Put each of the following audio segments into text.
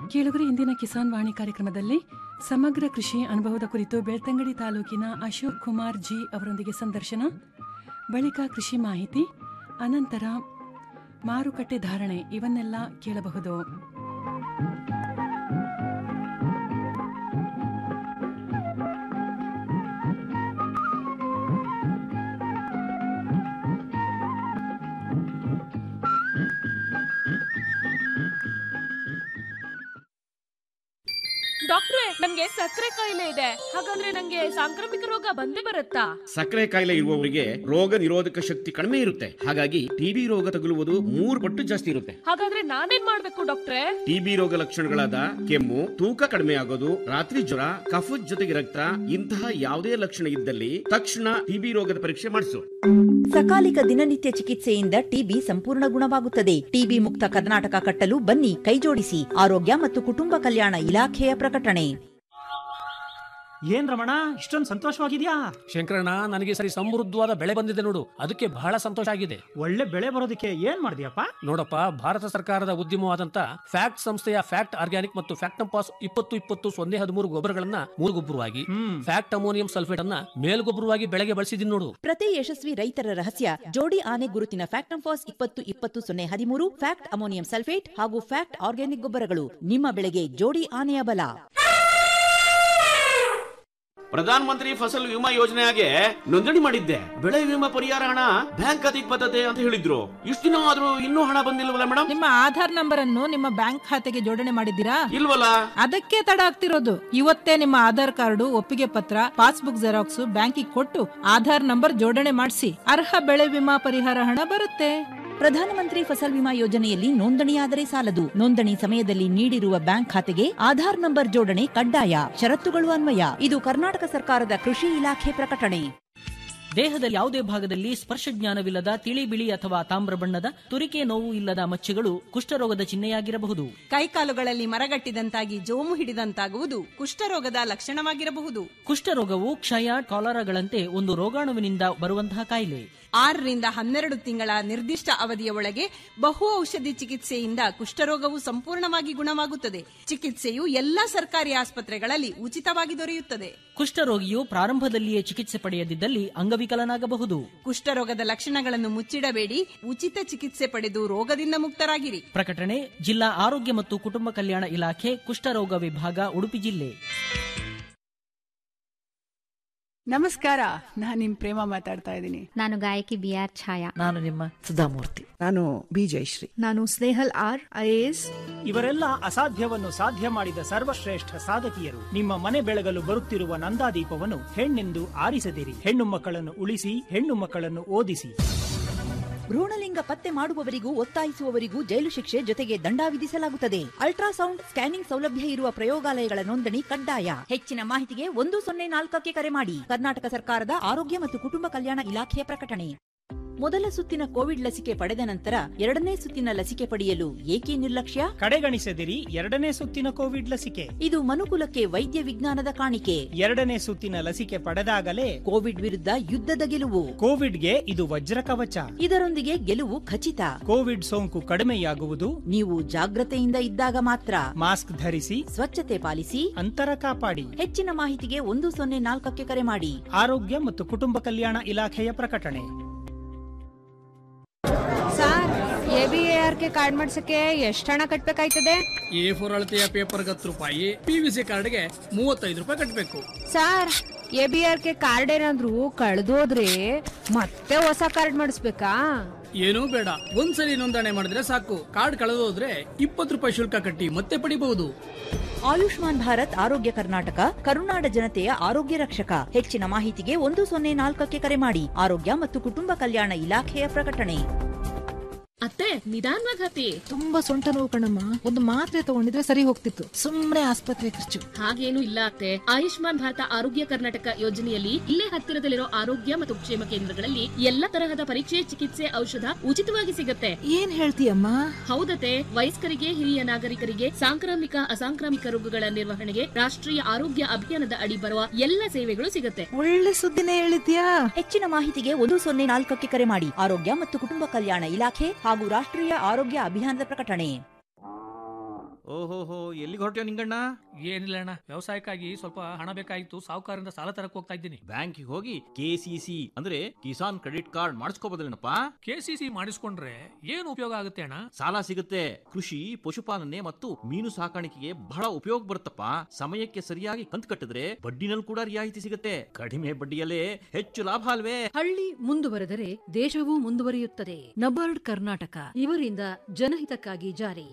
ಕೇಳುಗರೆ ಇಂದಿನ ಕಿಸಾನ್ ವಾಣಿ ಕಾರ್ಯಕ್ರಮದಲ್ಲಿ ಸಮಗ್ರ ಕೃಷಿ ಅನುಭವದ ಕುರಿತು ಬೆಳ್ತಂಗಡಿ ತಾಲೂಕಿನ ಅಶೋಕ್ ಕುಮಾರ್ ಜಿ ಅವರೊಂದಿಗೆ ಸಂದರ್ಶನ ಬಳಿಕ ಕೃಷಿ ಮಾಹಿತಿ ಅನಂತರ ಮಾರುಕಟ್ಟೆ ಧಾರಣೆ ಇವನ್ನೆಲ್ಲ ಕೇಳಬಹುದು ಡಾಕ್ಟ್ರೆ ನನ್ಗೆ ಸಕ್ಕರೆ ಕಾಯಿಲೆ ಇದೆ ಹಾಗಂದ್ರೆ ನಂಗೆ ಸಾಂಕ್ರಾಮಿಕ ರೋಗ ಬಂದೇ ಬರುತ್ತಾ ಸಕ್ಕರೆ ಕಾಯಿಲೆ ಇರುವವರಿಗೆ ರೋಗ ನಿರೋಧಕ ಶಕ್ತಿ ಕಡಿಮೆ ಇರುತ್ತೆ ಹಾಗಾಗಿ ಟಿಬಿ ರೋಗ ತಗುಲುವುದು ಮೂರು ಪಟ್ಟು ಜಾಸ್ತಿ ಇರುತ್ತೆ ಹಾಗಾದ್ರೆ ನಾನೇನ್ ಮಾಡ್ಬೇಕು ಡಾಕ್ಟ್ರೆ ಟಿಬಿ ರೋಗ ಲಕ್ಷಣಗಳಾದ ಕೆಮ್ಮು ತೂಕ ಕಡಿಮೆ ಆಗೋದು ರಾತ್ರಿ ಜ್ವರ ಕಫದ ಜೊತೆಗೆ ರಕ್ತ ಇಂತಹ ಯಾವುದೇ ಲಕ್ಷಣ ಇದ್ದಲ್ಲಿ ತಕ್ಷಣ ಟಿಬಿ ರೋಗದ ಪರೀಕ್ಷೆ ಮಾಡಿಸು ಸಕಾಲಿಕ ದಿನನಿತ್ಯ ಚಿಕಿತ್ಸೆಯಿಂದ ಟಿಬಿ ಸಂಪೂರ್ಣ ಗುಣವಾಗುತ್ತದೆ ಟಿಬಿ ಮುಕ್ತ ಕರ್ನಾಟಕ ಕಟ್ಟಲು ಬನ್ನಿ ಕೈಜೋಡಿಸಿ ಆರೋಗ್ಯ ಮತ್ತು ಕುಟುಂಬ ಕಲ್ಯಾಣ ಇಲಾಖೆಯ ಪ್ರಕಟಣೆ ಏನ್ ರಮಣ ಇಷ್ಟೊಂದು ಸಂತೋಷವಾಗಿದ್ಯಾ ಶಂಕರಣ್ಣ ನನಗೆ ಸರಿ ಸಮೃದ್ಧವಾದ ಬೆಳೆ ಬಂದಿದೆ ನೋಡು ಅದಕ್ಕೆ ಬಹಳ ಸಂತೋಷ ಆಗಿದೆ ಒಳ್ಳೆ ಬೆಳೆ ಬರೋದಕ್ಕೆ ಏನ್ ಮಾಡಿದ್ಯಪ್ಪ ನೋಡಪ್ಪ ಭಾರತ ಸರ್ಕಾರದ ಉದ್ಯಮವಾದಂತ ಫ್ಯಾಕ್ಟ್ ಸಂಸ್ಥೆಯ ಫ್ಯಾಕ್ಟ್ ಆರ್ಗ್ಯಾನಿಕ್ ಮತ್ತು ಫ್ಯಾಕ್ಟಂಪಾಸ್ ಇಪ್ಪತ್ತು ಇಪ್ಪತ್ತು ಸೊನ್ನೆ ಹದಿಮೂರು ಗೊಬ್ಬರಗಳನ್ನ ಮೂಲಗೊಬ್ಬರವಾಗಿ ಹ್ಮ್ ಫ್ಯಾಕ್ಟ್ ಅಮೋನಿಯಂ ಸಲ್ಫೇಟ್ ಅನ್ನ ಮೇಲ್ಗೊಬ್ಬರವಾಗಿ ಬೆಳೆಗೆ ಬಳಸಿದೀನಿ ನೋಡು ಪ್ರತಿ ಯಶಸ್ವಿ ರೈತರ ರಹಸ್ಯ ಜೋಡಿ ಆನೆ ಗುರುತಿನ ಫ್ಯಾಕ್ಟಂಫಾಸ್ ಇಪ್ಪತ್ತು ಇಪ್ಪತ್ತು ಸೊನ್ನೆ ಹದಿಮೂರು ಫ್ಯಾಕ್ಟ್ ಅಮೋನಿಯಂ ಸಲ್ಫೇಟ್ ಹಾಗೂ ಫ್ಯಾಕ್ಟ್ ಆರ್ಗ್ಯಾನಿಕ್ ಗೊಬ್ಬರಗಳು ನಿಮ್ಮ ಬೆಳೆಗೆ ಜೋಡಿ ಆನೆಯ ಬಲ ಪ್ರಧಾನ ಮಂತ್ರಿ ಫಸಲ್ ವಿಮಾ ಯೋಜನೆಗೆ ನೋಂದಣಿ ಮಾಡಿದ್ದೆ ಬೆಳೆ ವಿಮಾ ಪರಿಹಾರ ಹಣ ಬ್ಯಾಂಕ್ ಖಾತೆಗೆ ಬರ್ತದೆ ಅಂತ ಹೇಳಿದ್ರು ಇಷ್ಟು ದಿನ ಆದ್ರೂ ಇನ್ನೂ ಹಣ ಬಂದಿಲ್ವಲ್ಲ ಮೇಡಮ್ ನಿಮ್ಮ ಆಧಾರ್ ನಂಬರ್ ಅನ್ನು ನಿಮ್ಮ ಬ್ಯಾಂಕ್ ಖಾತೆಗೆ ಜೋಡಣೆ ಮಾಡಿದ್ದೀರಾ ಇಲ್ವಲ್ಲ ಅದಕ್ಕೆ ತಡ ಆಗ್ತಿರೋದು ಇವತ್ತೇ ನಿಮ್ಮ ಆಧಾರ್ ಕಾರ್ಡು ಒಪ್ಪಿಗೆ ಪತ್ರ ಪಾಸ್ಬುಕ್ ಜೆರಾಕ್ಸ್ ಬ್ಯಾಂಕಿಗೆ ಕೊಟ್ಟು ಆಧಾರ್ ನಂಬರ್ ಜೋಡಣೆ ಮಾಡಿಸಿ ಅರ್ಹ ಬೆಳೆ ವಿಮಾ ಪರಿಹಾರ ಹಣ ಬರುತ್ತೆ ಪ್ರಧಾನಮಂತ್ರಿ ಫಸಲ್ ವಿಮಾ ಯೋಜನೆಯಲ್ಲಿ ನೋಂದಣಿಯಾದರೆ ಸಾಲದು ನೋಂದಣಿ ಸಮಯದಲ್ಲಿ ನೀಡಿರುವ ಬ್ಯಾಂಕ್ ಖಾತೆಗೆ ಆಧಾರ್ ನಂಬರ್ ಜೋಡಣೆ ಕಡ್ಡಾಯ ಷರತ್ತುಗಳು ಅನ್ವಯ ಇದು ಕರ್ನಾಟಕ ಸರ್ಕಾರದ ಕೃಷಿ ಇಲಾಖೆ ಪ್ರಕಟಣೆ ದೇಹದ ಯಾವುದೇ ಭಾಗದಲ್ಲಿ ಸ್ಪರ್ಶ ಜ್ಞಾನವಿಲ್ಲದ ತಿಳಿ ಬಿಳಿ ಅಥವಾ ತಾಮ್ರ ಬಣ್ಣದ ತುರಿಕೆ ನೋವು ಇಲ್ಲದ ಮಚ್ಚೆಗಳು ಕುಷ್ಠರೋಗದ ಚಿಹ್ನೆಯಾಗಿರಬಹುದು ಕೈಕಾಲುಗಳಲ್ಲಿ ಮರಗಟ್ಟಿದಂತಾಗಿ ಜೋಮು ಹಿಡಿದಂತಾಗುವುದು ಕುಷ್ಠರೋಗದ ಲಕ್ಷಣವಾಗಿರಬಹುದು ಕುಷ್ಠರೋಗವು ಕ್ಷಯ ಕಾಲರಾಗಳಂತೆ ಒಂದು ರೋಗಾಣುವಿನಿಂದ ಬರುವಂತಹ ಕಾಯಿಲೆ ಆರರಿಂದ ಹನ್ನೆರಡು ತಿಂಗಳ ನಿರ್ದಿಷ್ಟ ಅವಧಿಯ ಒಳಗೆ ಬಹು ಔಷಧಿ ಚಿಕಿತ್ಸೆಯಿಂದ ಕುಷ್ಠರೋಗವು ಸಂಪೂರ್ಣವಾಗಿ ಗುಣವಾಗುತ್ತದೆ ಚಿಕಿತ್ಸೆಯು ಎಲ್ಲಾ ಸರ್ಕಾರಿ ಆಸ್ಪತ್ರೆಗಳಲ್ಲಿ ಉಚಿತವಾಗಿ ದೊರೆಯುತ್ತದೆ ಕುಷ್ಠರೋಗಿಯು ಪ್ರಾರಂಭದಲ್ಲಿಯೇ ಚಿಕಿತ್ಸೆ ಪಡೆಯದಿದ್ದಲ್ಲಿ ಅಂಗವಿಕಲನಾಗಬಹುದು ಕುಷ್ಠರೋಗದ ಲಕ್ಷಣಗಳನ್ನು ಮುಚ್ಚಿಡಬೇಡಿ ಉಚಿತ ಚಿಕಿತ್ಸೆ ಪಡೆದು ರೋಗದಿಂದ ಮುಕ್ತರಾಗಿರಿ ಪ್ರಕಟಣೆ ಜಿಲ್ಲಾ ಆರೋಗ್ಯ ಮತ್ತು ಕುಟುಂಬ ಕಲ್ಯಾಣ ಇಲಾಖೆ ಕುಷ್ಠರೋಗ ವಿಭಾಗ ಉಡುಪಿ ಜಿಲ್ಲೆ ನಮಸ್ಕಾರ ನಾನು ನಿಮ್ ಪ್ರೇಮ ಮಾತಾಡ್ತಾ ಇದ್ದೀನಿ ನಾನು ಗಾಯಕಿ ಬಿ ಆರ್ ಛಾಯಾ ನಾನು ನಿಮ್ಮ ಸುಧಾಮೂರ್ತಿ ನಾನು ಬಿ ಜಯಶ್ರೀ ನಾನು ಸ್ನೇಹಲ್ ಆರ್ ಐಎಎಸ್ ಇವರೆಲ್ಲ ಅಸಾಧ್ಯವನ್ನು ಸಾಧ್ಯ ಮಾಡಿದ ಸರ್ವಶ್ರೇಷ್ಠ ಸಾಧಕಿಯರು ನಿಮ್ಮ ಮನೆ ಬೆಳಗಲು ಬರುತ್ತಿರುವ ನಂದಾದೀಪವನ್ನು ಹೆಣ್ಣೆಂದು ಆರಿಸದಿರಿ ಹೆಣ್ಣು ಮಕ್ಕಳನ್ನು ಉಳಿಸಿ ಹೆಣ್ಣು ಮಕ್ಕಳನ್ನು ಓದಿಸಿ ಭ್ರೂಣಲಿಂಗ ಪತ್ತೆ ಮಾಡುವವರಿಗೂ ಒತ್ತಾಯಿಸುವವರಿಗೂ ಜೈಲು ಶಿಕ್ಷೆ ಜೊತೆಗೆ ದಂಡ ವಿಧಿಸಲಾಗುತ್ತದೆ ಅಲ್ಟ್ರಾಸೌಂಡ್ ಸ್ಕ್ಯಾನಿಂಗ್ ಸೌಲಭ್ಯ ಇರುವ ಪ್ರಯೋಗಾಲಯಗಳ ನೋಂದಣಿ ಕಡ್ಡಾಯ ಹೆಚ್ಚಿನ ಮಾಹಿತಿಗೆ ಒಂದು ಸೊನ್ನೆ ನಾಲ್ಕಕ್ಕೆ ಕರೆ ಮಾಡಿ ಕರ್ನಾಟಕ ಸರ್ಕಾರದ ಆರೋಗ್ಯ ಮತ್ತು ಕುಟುಂಬ ಕಲ್ಯಾಣ ಇಲಾಖೆಯ ಪ್ರಕಟಣೆ ಮೊದಲ ಸುತ್ತಿನ ಕೋವಿಡ್ ಲಸಿಕೆ ಪಡೆದ ನಂತರ ಎರಡನೇ ಸುತ್ತಿನ ಲಸಿಕೆ ಪಡೆಯಲು ಏಕೆ ನಿರ್ಲಕ್ಷ್ಯ ಕಡೆಗಣಿಸದಿರಿ ಎರಡನೇ ಸುತ್ತಿನ ಕೋವಿಡ್ ಲಸಿಕೆ ಇದು ಮನುಕುಲಕ್ಕೆ ವೈದ್ಯ ವಿಜ್ಞಾನದ ಕಾಣಿಕೆ ಎರಡನೇ ಸುತ್ತಿನ ಲಸಿಕೆ ಪಡೆದಾಗಲೇ ಕೋವಿಡ್ ವಿರುದ್ಧ ಯುದ್ಧದ ಗೆಲುವು ಕೋವಿಡ್ಗೆ ಇದು ವಜ್ರ ಕವಚ ಇದರೊಂದಿಗೆ ಗೆಲುವು ಖಚಿತ ಕೋವಿಡ್ ಸೋಂಕು ಕಡಿಮೆಯಾಗುವುದು ನೀವು ಜಾಗ್ರತೆಯಿಂದ ಇದ್ದಾಗ ಮಾತ್ರ ಮಾಸ್ಕ್ ಧರಿಸಿ ಸ್ವಚ್ಛತೆ ಪಾಲಿಸಿ ಅಂತರ ಕಾಪಾಡಿ ಹೆಚ್ಚಿನ ಮಾಹಿತಿಗೆ ಒಂದು ಸೊನ್ನೆ ನಾಲ್ಕಕ್ಕೆ ಕರೆ ಮಾಡಿ ಆರೋಗ್ಯ ಮತ್ತು ಕುಟುಂಬ ಕಲ್ಯಾಣ ಇಲಾಖೆಯ ಪ್ರಕಟಣೆ sir A B R K card ಮಾಡ್ಸಕ್ಕೆ ಎಷ್ಟು ಹಣ ಕಟ್ಬೇಕಾಯ್ತದೆ ಎ ಫೋರ್ ಅಳತೆಯ ಪೇಪರ್ಗೆ ಹತ್ತು ರೂಪಾಯಿ ಪಿ ವಿ ಸಿ ಕಾರ್ಡ್ಗೆ ಮೂವತ್ತೈದು ರೂಪಾಯಿ ಕಟ್ಟಬೇಕು sir A B R K card ಏನಾದ್ರು ಕಳ್ದೋದ್ರೆ ಮತ್ತೆ ಹೊಸ ಕಾರ್ಡ್ ಮಾಡಿಸ್ಬೇಕಾ ಏನೂ ಬೇಡ ಒಂದ್ಸಲಿ ನೋಂದಣಿ ಮಾಡಿದ್ರೆ ಸಾಕು ಕಾರ್ಡ್ ಕಳೆದೋದ್ರೆ ಇಪ್ಪತ್ತು ರೂಪಾಯಿ ಶುಲ್ಕ ಕಟ್ಟಿ ಮತ್ತೆ ಪಡಿಬಹುದು ಆಯುಷ್ಮಾನ್ ಭಾರತ್ ಆರೋಗ್ಯ ಕರ್ನಾಟಕ ಕರುನಾಡ ಜನತೆಯ ಆರೋಗ್ಯ ರಕ್ಷಕ ಹೆಚ್ಚಿನ ಮಾಹಿತಿಗೆ ಒಂದು ಸೊನ್ನೆ ನಾಲ್ಕಕ್ಕೆ ಕರೆ ಮಾಡಿ ಆರೋಗ್ಯ ಮತ್ತು ಕುಟುಂಬ ಕಲ್ಯಾಣ ಇಲಾಖೆಯ ಪ್ರಕಟಣೆ ಅತ್ತೆ ನಿಧಾನವಾಗಿ ಹತ್ತಿ ತುಂಬಾ ಸೊಂಟ ನೋವು ಕಣಮ್ಮ ಒಂದು ಮಾತ್ರೆ ತಗೊಂಡಿದ್ರೆ ಸರಿ ಹೋಗ್ತಿತ್ತು ಸುಮ್ನೆ ಆಸ್ಪತ್ರೆ ಖರ್ಚು ಹಾಗೇನು ಇಲ್ಲ ಅತ್ತೆ ಆಯುಷ್ಮಾನ್ ಭಾರತ ಆರೋಗ್ಯ ಕರ್ನಾಟಕ ಯೋಜನೆಯಲ್ಲಿ ಇಲ್ಲೇ ಹತ್ತಿರದಲ್ಲಿರೋ ಆರೋಗ್ಯ ಮತ್ತು ಕ್ಷೇಮ ಕೇಂದ್ರಗಳಲ್ಲಿ ಎಲ್ಲ ತರಹದ ಪರೀಕ್ಷೆ ಚಿಕಿತ್ಸೆ ಔಷಧ ಉಚಿತವಾಗಿ ಸಿಗತ್ತೆ ಏನ್ ಹೇಳ್ತೀಯಮ್ಮ ಹೌದತೆ ವಯಸ್ಕರಿಗೆ ಹಿರಿಯ ನಾಗರಿಕರಿಗೆ ಸಾಂಕ್ರಾಮಿಕ ಅಸಾಂಕ್ರಾಮಿಕ ರೋಗಗಳ ನಿರ್ವಹಣೆಗೆ ರಾಷ್ಟ್ರೀಯ ಆರೋಗ್ಯ ಅಭಿಯಾನದ ಅಡಿ ಬರುವ ಎಲ್ಲ ಸೇವೆಗಳು ಸಿಗತ್ತೆ ಒಳ್ಳೆ ಸುದ್ದಿನೇ ಹೇಳಿದ್ಯಾ ಹೆಚ್ಚಿನ ಮಾಹಿತಿಗೆ ಒಂದು ಸೊನ್ನೆ ನಾಲ್ಕಕ್ಕೆ ಕರೆ ಮಾಡಿ ಆರೋಗ್ಯ ಮತ್ತು ಕುಟುಂಬ ಕಲ್ಯಾಣ ಇಲಾಖೆ ಹಾಗೂ ರಾಷ್ಟ್ರೀಯ ಆರೋಗ್ಯ ಅಭಿಯಾನದ ಪ್ರಕಟಣೆ ಓಹೋಹೋ ಎಲ್ಲಿಗೆ ಹೊರಟ್ಯೋ ನಿಂಗಣ್ಣ ಏನಿಲ್ಲ ಅಣ್ಣ ವ್ಯವಸಾಯಕ್ಕಾಗಿ ಸ್ವಲ್ಪ ಹಣ ಬೇಕಾಗಿತ್ತು ಸಾಹುಕಾರರಿಂದ ಸಾಲ ತರಕ್ ಹೋಗ್ತಾ ಇದ್ದೀನಿ ಬ್ಯಾಂಕಿಗೆ ಹೋಗಿ ಕೆ ಸಿ ಸಿ ಅಂದ್ರೆ ಕಿಸಾನ್ ಕ್ರೆಡಿಟ್ ಕಾರ್ಡ್ ಮಾಡಿಸ್ಕೋಬೋದಲ್ಲೇನಪ್ಪ ಕೆ ಸಿ ಸಿ ಮಾಡಿಸ್ಕೊಂಡ್ರೆ ಏನು ಉಪಯೋಗ ಆಗುತ್ತೆ ಅಣ್ಣ ಸಾಲ ಸಿಗುತ್ತೆ ಕೃಷಿ ಪಶುಪಾಲನೆ ಮತ್ತು ಮೀನು ಸಾಕಾಣಿಕೆಗೆ ಬಹಳ ಉಪಯೋಗ ಬರುತ್ತಪ್ಪ ಸಮಯಕ್ಕೆ ಸರಿಯಾಗಿ ಕಂತು ಕಟ್ಟಿದ್ರೆ ಬಡ್ಡಿನಲ್ಲಿ ಕೂಡ ರಿಯಾಯಿತಿ ಸಿಗುತ್ತೆ ಕಡಿಮೆ ಬಡ್ಡಿಯಲ್ಲೇ ಹೆಚ್ಚು ಲಾಭ ಅಲ್ವೇ ಹಳ್ಳಿ ಮುಂದುವರೆದರೆ ದೇಶವೂ ಮುಂದುವರಿಯುತ್ತದೆ ನಬಾರ್ಡ್ ಕರ್ನಾಟಕ ಇವರಿಂದ ಜನಹಿತಕ್ಕಾಗಿ ಜಾರಿ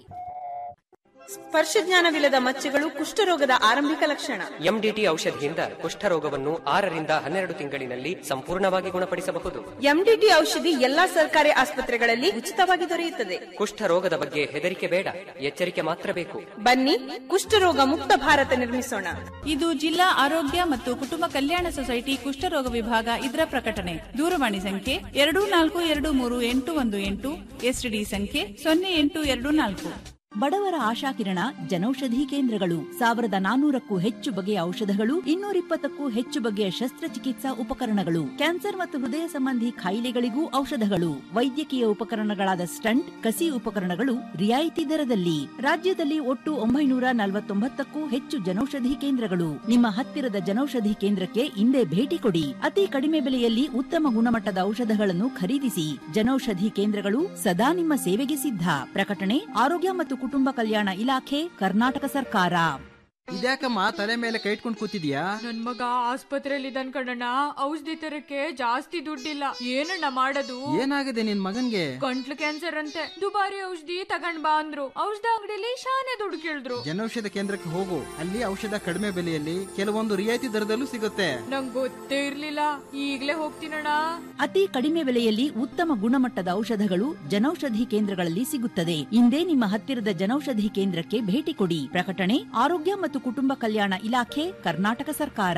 ಸ್ಪರ್ಶಜ್ಞಾನವಿಲ್ಲದ ಮಚ್ಚೆಗಳು ಕುಷ್ಠರೋಗದ ಆರಂಭಿಕ ಲಕ್ಷಣ ಎಂಡಿಟಿ ಔಷಧಿಯಿಂದ ಕುಷ್ಠರೋಗವನ್ನು ಆರರಿಂದ ಹನ್ನೆರಡು ತಿಂಗಳಿನಲ್ಲಿ ಸಂಪೂರ್ಣವಾಗಿ ಗುಣಪಡಿಸಬಹುದು ಎಂಡಿಟಿ ಔಷಧಿ ಎಲ್ಲಾ ಸರ್ಕಾರಿ ಆಸ್ಪತ್ರೆಗಳಲ್ಲಿ ಉಚಿತವಾಗಿ ದೊರೆಯುತ್ತದೆ ಕುಷ್ಠರೋಗದ ಬಗ್ಗೆ ಹೆದರಿಕೆ ಬೇಡ ಎಚ್ಚರಿಕೆ ಮಾತ್ರ ಬೇಕು ಬನ್ನಿ ಕುಷ್ಠರೋಗ ಮುಕ್ತ ಭಾರತ ನಿರ್ಮಿಸೋಣ ಇದು ಜಿಲ್ಲಾ ಆರೋಗ್ಯ ಮತ್ತು ಕುಟುಂಬ ಕಲ್ಯಾಣ ಸೊಸೈಟಿ ಕುಷ್ಠರೋಗ ವಿಭಾಗ ಇದರ ಪ್ರಕಟಣೆ ದೂರವಾಣಿ ಸಂಖ್ಯೆ ಎರಡು ನಾಲ್ಕು ಎರಡು ಮೂರು ಎಂಟು ಒಂದು ಎಂಟು ಎಸ್ಟಿಡಿ ಸಂಖ್ಯೆ ಸೊನ್ನೆ ಎಂಟು ಎರಡು ನಾಲ್ಕು ಬಡವರ ಆಶಾಕಿರಣ ಜನೌಷಧಿ ಕೇಂದ್ರಗಳು ಸಾವಿರದ ನಾನೂರಕ್ಕೂ ಹೆಚ್ಚು ಬಗೆಯ ಔಷಧಗಳು ಇನ್ನೂರಿಪ್ಪತ್ತಕ್ಕೂ ಹೆಚ್ಚು ಬಗೆಯ ಶಸ್ತ್ರಚಿಕಿತ್ಸಾ ಉಪಕರಣಗಳು ಕ್ಯಾನ್ಸರ್ ಮತ್ತು ಹೃದಯ ಸಂಬಂಧಿ ಕಾಯಿಲೆಗಳಿಗೂ ಔಷಧಗಳು ವೈದ್ಯಕೀಯ ಉಪಕರಣಗಳಾದ ಸ್ಟಂಟ್ ಕಸಿ ಉಪಕರಣಗಳು ರಿಯಾಯಿತಿ ದರದಲ್ಲಿ ರಾಜ್ಯದಲ್ಲಿ ಒಟ್ಟು ಒಂಬೈನೂರ ನಲವತ್ತೊಂಬತ್ತಕ್ಕೂ ಹೆಚ್ಚು ಜನೌಷಧಿ ಕೇಂದ್ರಗಳು ನಿಮ್ಮ ಹತ್ತಿರದ ಜನೌಷಧಿ ಕೇಂದ್ರಕ್ಕೆ ಇಂದೇ ಭೇಟಿ ಕೊಡಿ ಅತಿ ಕಡಿಮೆ ಬೆಲೆಯಲ್ಲಿ ಉತ್ತಮ ಗುಣಮಟ್ಟದ ಔಷಧಗಳನ್ನು ಖರೀದಿಸಿ ಜನೌಷಧಿ ಕೇಂದ್ರಗಳು ಸದಾ ನಿಮ್ಮ ಸೇವೆಗೆ ಸಿದ್ಧ ಪ್ರಕಟಣೆ ಆರೋಗ್ಯ ಮತ್ತು ಕುಟುಂಬ ಕಲ್ಯಾಣ ಇಲಾಖೆ ಕರ್ನಾಟಕ ಸರ್ಕಾರ ಇದ್ಯಾಕಮ್ಮ ತಲೆ ಮೇಲೆ ಕೈ ಇಟ್ಕೊಂಡು ಕೂತಿದ್ಯಾ ನನ್ ಮಗ ಆಸ್ಪತ್ರೆಯಲ್ಲಿ ಇದ್ದಾನ್ ಕಣಣ್ಣ ಔಷಧಿ ತರಕ್ಕೆ ಜಾಸ್ತಿ ದುಡ್ಡಿಲ್ಲ ಏನಣ್ಣ ಮಾಡೋದು ಏನಾಗಿದೆ ನಿನ್ ಮಗನ್ಗೆ ಗಂಟ್ಲು ಕ್ಯಾನ್ಸರ್ ಅಂತೆ ದುಬಾರಿ ಔಷಧಿ ತಗೊಂಡ್ ಬಾ ಅಂದ್ರು ಔಷಧ ಅಂಗಡಿಲಿ ಶಾನೆ ದುಡ್ಡು ಕೇಳಿದ್ರು ಜನೌಷಧ ಕೇಂದ್ರಕ್ಕೆ ಹೋಗು ಅಲ್ಲಿ ಔಷಧ ಕಡಿಮೆ ಬೆಲೆಯಲ್ಲಿ ಕೆಲವೊಂದು ರಿಯಾಯಿತಿ ದರದಲ್ಲೂ ಸಿಗುತ್ತೆ ನಂಗ್ ಗೊತ್ತೇ ಇರ್ಲಿಲ್ಲ ಈಗ್ಲೇ ಹೋಗ್ತೀನಣ್ಣ ಅತಿ ಕಡಿಮೆ ಬೆಲೆಯಲ್ಲಿ ಉತ್ತಮ ಗುಣಮಟ್ಟದ ಔಷಧಗಳು ಜನೌಷಧಿ ಕೇಂದ್ರಗಳಲ್ಲಿ ಸಿಗುತ್ತದೆ ಇಂದೇ ನಿಮ್ಮ ಹತ್ತಿರದ ಜನೌಷಧಿ ಕೇಂದ್ರಕ್ಕೆ ಭೇಟಿ ಕೊಡಿ ಪ್ರಕಟಣೆ ಆರೋಗ್ಯ ಮತ್ತು ಕುಟುಂಬ ಕಲ್ಯಾಣ ಇಲಾಖೆ ಕರ್ನಾಟಕ ಸರ್ಕಾರ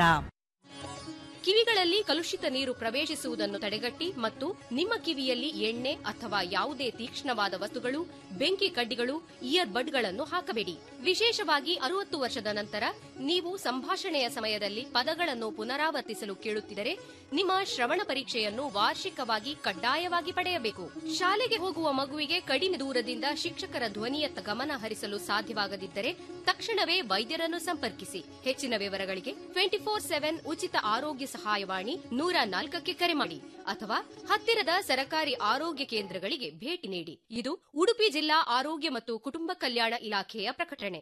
ಕಿವಿಗಳಲ್ಲಿ ಕಲುಷಿತ ನೀರು ಪ್ರವೇಶಿಸುವುದನ್ನು ತಡೆಗಟ್ಟಿ ಮತ್ತು ನಿಮ್ಮ ಕಿವಿಯಲ್ಲಿ ಎಣ್ಣೆ ಅಥವಾ ಯಾವುದೇ ತೀಕ್ಷ್ಣವಾದ ವಸ್ತುಗಳು ಬೆಂಕಿ ಕಡ್ಡಿಗಳು ಇಯರ್ ಬಡ್ಗಳನ್ನು ಹಾಕಬೇಡಿ ವಿಶೇಷವಾಗಿ ಅರುವತ್ತು ವರ್ಷದ ನಂತರ ನೀವು ಸಂಭಾಷಣೆಯ ಸಮಯದಲ್ಲಿ ಪದಗಳನ್ನು ಪುನರಾವರ್ತಿಸಲು ಕೇಳುತ್ತಿದ್ದರೆ ನಿಮ್ಮ ಶ್ರವಣ ಪರೀಕ್ಷೆಯನ್ನು ವಾರ್ಷಿಕವಾಗಿ ಕಡ್ಡಾಯವಾಗಿ ಪಡೆಯಬೇಕು ಶಾಲೆಗೆ ಹೋಗುವ ಮಗುವಿಗೆ ಕಡಿಮೆ ದೂರದಿಂದ ಶಿಕ್ಷಕರ ಧ್ವನಿಯತ್ತ ಗಮನ ಹರಿಸಲು ಸಾಧ್ಯವಾಗದಿದ್ದರೆ ತಕ್ಷಣವೇ ವೈದ್ಯರನ್ನು ಸಂಪರ್ಕಿಸಿ ಹೆಚ್ಚಿನ ವಿವರಗಳಿಗೆ ಟ್ವೆಂಟಿ ಫೋರ್ ಸೆವೆನ್ ಉಚಿತ ಆರೋಗ್ಯ ಸಹಾಯವಾಣಿ ನೂರ ನಾಲ್ಕಕ್ಕೆ ಕರೆ ಮಾಡಿ ಅಥವಾ ಹತ್ತಿರದ ಸರಕಾರಿ ಆರೋಗ್ಯ ಕೇಂದ್ರಗಳಿಗೆ ಭೇಟಿ ನೀಡಿ ಇದು ಉಡುಪಿ ಜಿಲ್ಲಾ ಆರೋಗ್ಯ ಮತ್ತು ಕುಟುಂಬ ಕಲ್ಯಾಣ ಇಲಾಖೆಯ ಪ್ರಕಟಣೆ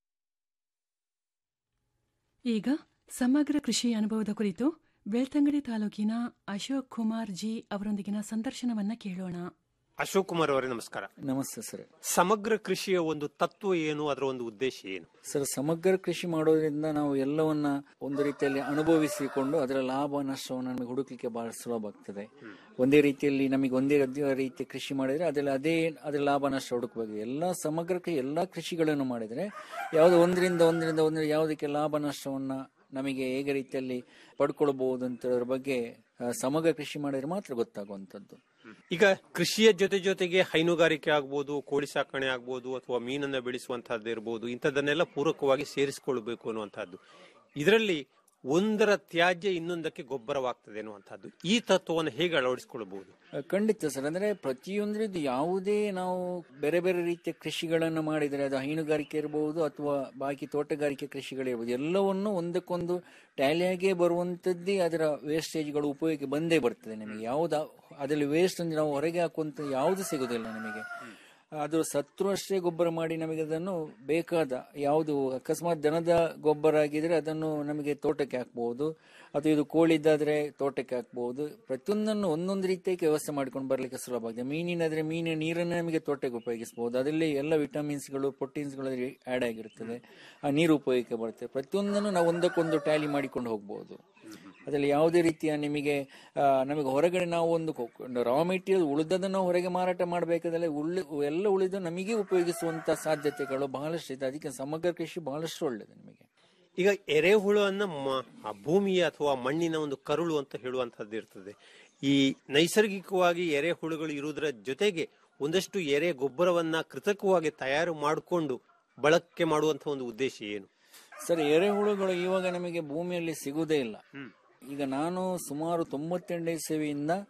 ಈಗ ಸಮಗ್ರ ಕೃಷಿ ಅನುಭವದ ಕುರಿತು ಬೆಳ್ತಂಗಡಿ ತಾಲೂಕಿನ ಅಶೋಕ್ ಕುಮಾರ್ ಜಿ ಅವರೊಂದಿಗಿನ ಸಂದರ್ಶನವನ್ನ ಕೇಳೋಣ ಅಶೋಕ್ ಕುಮಾರ್ ಅವರೇ ನಮಸ್ಕಾರ ನಮಸ್ತೆ ಸರ್ ಸಮಗ್ರ ಕೃಷಿಯ ಒಂದು ತತ್ವ ಏನು ಅದರ ಒಂದು ಉದ್ದೇಶ ಏನು ಸರ್ ಸಮಗ್ರ ಕೃಷಿ ಮಾಡೋದ್ರಿಂದ ನಾವು ಎಲ್ಲವನ್ನ ಒಂದು ರೀತಿಯಲ್ಲಿ ಅನುಭವಿಸಿಕೊಂಡು ಅದರ ಲಾಭ ನಷ್ಟವನ್ನು ನಮಗೆ ಹುಡುಕ್ಲಿಕ್ಕೆ ಬಹಳ ಸುಲಭ ಆಗ್ತದೆ ಒಂದೇ ರೀತಿಯಲ್ಲಿ ನಮಗೆ ಒಂದೇ ರೀತಿಯ ಕೃಷಿ ಮಾಡಿದ್ರೆ ಅದರಲ್ಲಿ ಅದೇ ಅದರ ಲಾಭ ನಷ್ಟ ಹುಡುಕಬೇಕು ಎಲ್ಲ ಸಮಗ್ರ ಕೃ- ಎಲ್ಲ ಕೃಷಿಗಳನ್ನು ಮಾಡಿದ್ರೆ ಯಾವುದೋ ಒಂದರಿಂದ ಒಂದರಿಂದ ಒಂದು ಯಾವುದಕ್ಕೆ ಲಾಭ ನಷ್ಟವನ್ನ ನಮಗೆ ಹೇಗೆ ರೀತಿಯಲ್ಲಿ ಪಡ್ಕೊಳ್ಬಹುದು ಅಂತದ್ರ ಬಗ್ಗೆ ಆ, ಸಮಗ್ರ ಕೃಷಿ ಮಾಡಿದ್ರೆ ಮಾತ್ರ ಗೊತ್ತಾಗುವಂಥದ್ದು ಈಗ ಕೃಷಿಯ ಜೊತೆ ಜೊತೆಗೆ ಹೈನುಗಾರಿಕೆ ಆಗ್ಬೋದು ಕೋಳಿ ಸಾಕಣೆ ಆಗ್ಬೋದು ಅಥವಾ ಮೀನನ್ನ ಬೆಳೆಸುವಂತಹದ್ದು ಇರ್ಬೋದು ಇಂಥದ್ದನ್ನೆಲ್ಲ ಪೂರಕವಾಗಿ ಸೇರಿಸಿಕೊಳ್ಬೇಕು ಅನ್ನುವಂಥದ್ದು ಇದರಲ್ಲಿ ಒಂದರ ತ್ಯಾಜ್ಯ ಇನ್ನೊಂದಕ್ಕೆ ಗೊಬ್ಬರವಾಗ್ತದೆ ಅನ್ನುವಂಥದ್ದು ಈ ತತ್ವವನ್ನು ಹೇಗೆ ಅಳವಡಿಸಿಕೊಳ್ಳಬಹುದು ಖಂಡಿತ ಸರ್ ಅಂದ್ರೆ ಪ್ರತಿಯೊಂದ್ರದ್ದು ಯಾವುದೇ ನಾವು ಬೇರೆ ಬೇರೆ ರೀತಿಯ ಕೃಷಿಗಳನ್ನು ಮಾಡಿದರೆ ಅದು ಹೈನುಗಾರಿಕೆ ಇರಬಹುದು ಅಥವಾ ಬಾಕಿ ತೋಟಗಾರಿಕೆ ಕೃಷಿಗಳಿರ್ಬೋದು ಎಲ್ಲವನ್ನು ಒಂದಕ್ಕೊಂದು ಟ್ಯಾಲಿಯಾಗೆ ಬರುವಂತದ್ದೇ ಅದರ ವೇಸ್ಟೇಜ್ಗಳು ಉಪಯೋಗಕ್ಕೆ ಬಂದೇ ಬರ್ತದೆ ನಿಮಗೆ ಯಾವ್ದು ಅದರಲ್ಲಿ ವೇಸ್ಟ್ ಅಂದ್ರೆ ನಾವು ಹೊರಗೆ ಹಾಕುವಂತ ಯಾವುದು ಸಿಗುದಿಲ್ಲ ನಿಮಗೆ ಅದು ಸತ್ರು ಅಷ್ಟೇ ಗೊಬ್ಬರ ಮಾಡಿ ನಮಗೆ ಅದನ್ನು ಬೇಕಾದ ಯಾವುದು ಅಕಸ್ಮಾತ್ ದನದ ಗೊಬ್ಬರ ಆಗಿದ್ರೆ ಅದನ್ನು ನಮಗೆ ತೋಟಕ್ಕೆ ಹಾಕ್ಬಹುದು ಅಥವಾ ಇದು ಕೋಳಿದ್ದಾದ್ರೆ ತೋಟಕ್ಕೆ ಹಾಕ್ಬಹುದು ಪ್ರತಿಯೊಂದನ್ನು ಒಂದೊಂದು ರೀತಿಯಾಗಿ ವ್ಯವಸ್ಥೆ ಮಾಡ್ಕೊಂಡು ಬರ್ಲಿಕ್ಕೆ ಸುಲಭ ಆಗಿದೆ ಮೀನಿನಾದ್ರೆ ಮೀನಿನ ನೀರನ್ನು ನಮಗೆ ತೋಟಕ್ಕೆ ಉಪಯೋಗಿಸಬಹುದು ಅದರಲ್ಲಿ ಎಲ್ಲ ವಿಟಮಿನ್ಸ್ಗಳು ಪ್ರೋಟೀನ್ಸ್ಗಳು ಆಡ್ ಆಗಿರುತ್ತದೆ ಆ ನೀರು ಉಪಯೋಗಕ್ಕೆ ಬರುತ್ತೆ ಪ್ರತಿಯೊಂದನ್ನು ನಾವು ಒಂದಕ್ಕೊಂದು ಟ್ಯಾಲಿ ಮಾಡಿಕೊಂಡು ಹೋಗ್ಬಹುದು ಅದರಲ್ಲಿ ಯಾವುದೇ ರೀತಿಯ ನಿಮಗೆ ಆ, ನಮಗೆ ಹೊರಗಡೆ ನಾವು ಒಂದು ರಾ ಮೆಟೀರಿಯಲ್ ಉಳಿದದನ್ನು ಹೊರಗೆ ಮಾರಾಟ ಮಾಡಬೇಕಾದ್ರೆ ಉಳ್ಳಿ ಎಲ್ಲ ಉಳಿದು ನಮಗೆ ಉಪಯೋಗಿಸುವಂತ ಸಾಧ್ಯತೆಗಳು ಬಹಳಷ್ಟು ಇದೆ ಅದಕ್ಕೆ ಸಮಗ್ರ ಕೃಷಿ ಬಹಳಷ್ಟು ಒಳ್ಳೆಯದು ನಿಮಗೆ ಈಗ ಎರೆಹುಳನ್ನ ಮ- ಆ ಭೂಮಿಯ ಅಥವಾ ಮಣ್ಣಿನ ಒಂದು ಕರುಳು ಅಂತ ಹೇಳುವಂತಹದ್ದು ಇರ್ತದೆ ಈ ನೈಸರ್ಗಿಕವಾಗಿ ಎರೆಹುಳುಗಳು ಇರುವುದರ ಜೊತೆಗೆ ಒಂದಷ್ಟು ಎರೆ ಗೊಬ್ಬರವನ್ನ ಕೃತಕವಾಗಿ ತಯಾರು ಮಾಡಿಕೊಂಡು ಬಳಕೆ ಮಾಡುವಂತಹ ಒಂದು ಉದ್ದೇಶ ಏನು ಸರ್ ಎರೆಹುಳುಗಳು ಇವಾಗ ನಮಗೆ ಭೂಮಿಯಲ್ಲಿ ಸಿಗುವುದೇ ಇಲ್ಲ ಈಗ ನಾನು ಸುಮಾರು ತೊಂಬತ್ತೆಂಟನೇ ಇಸವಿಯಿಂದ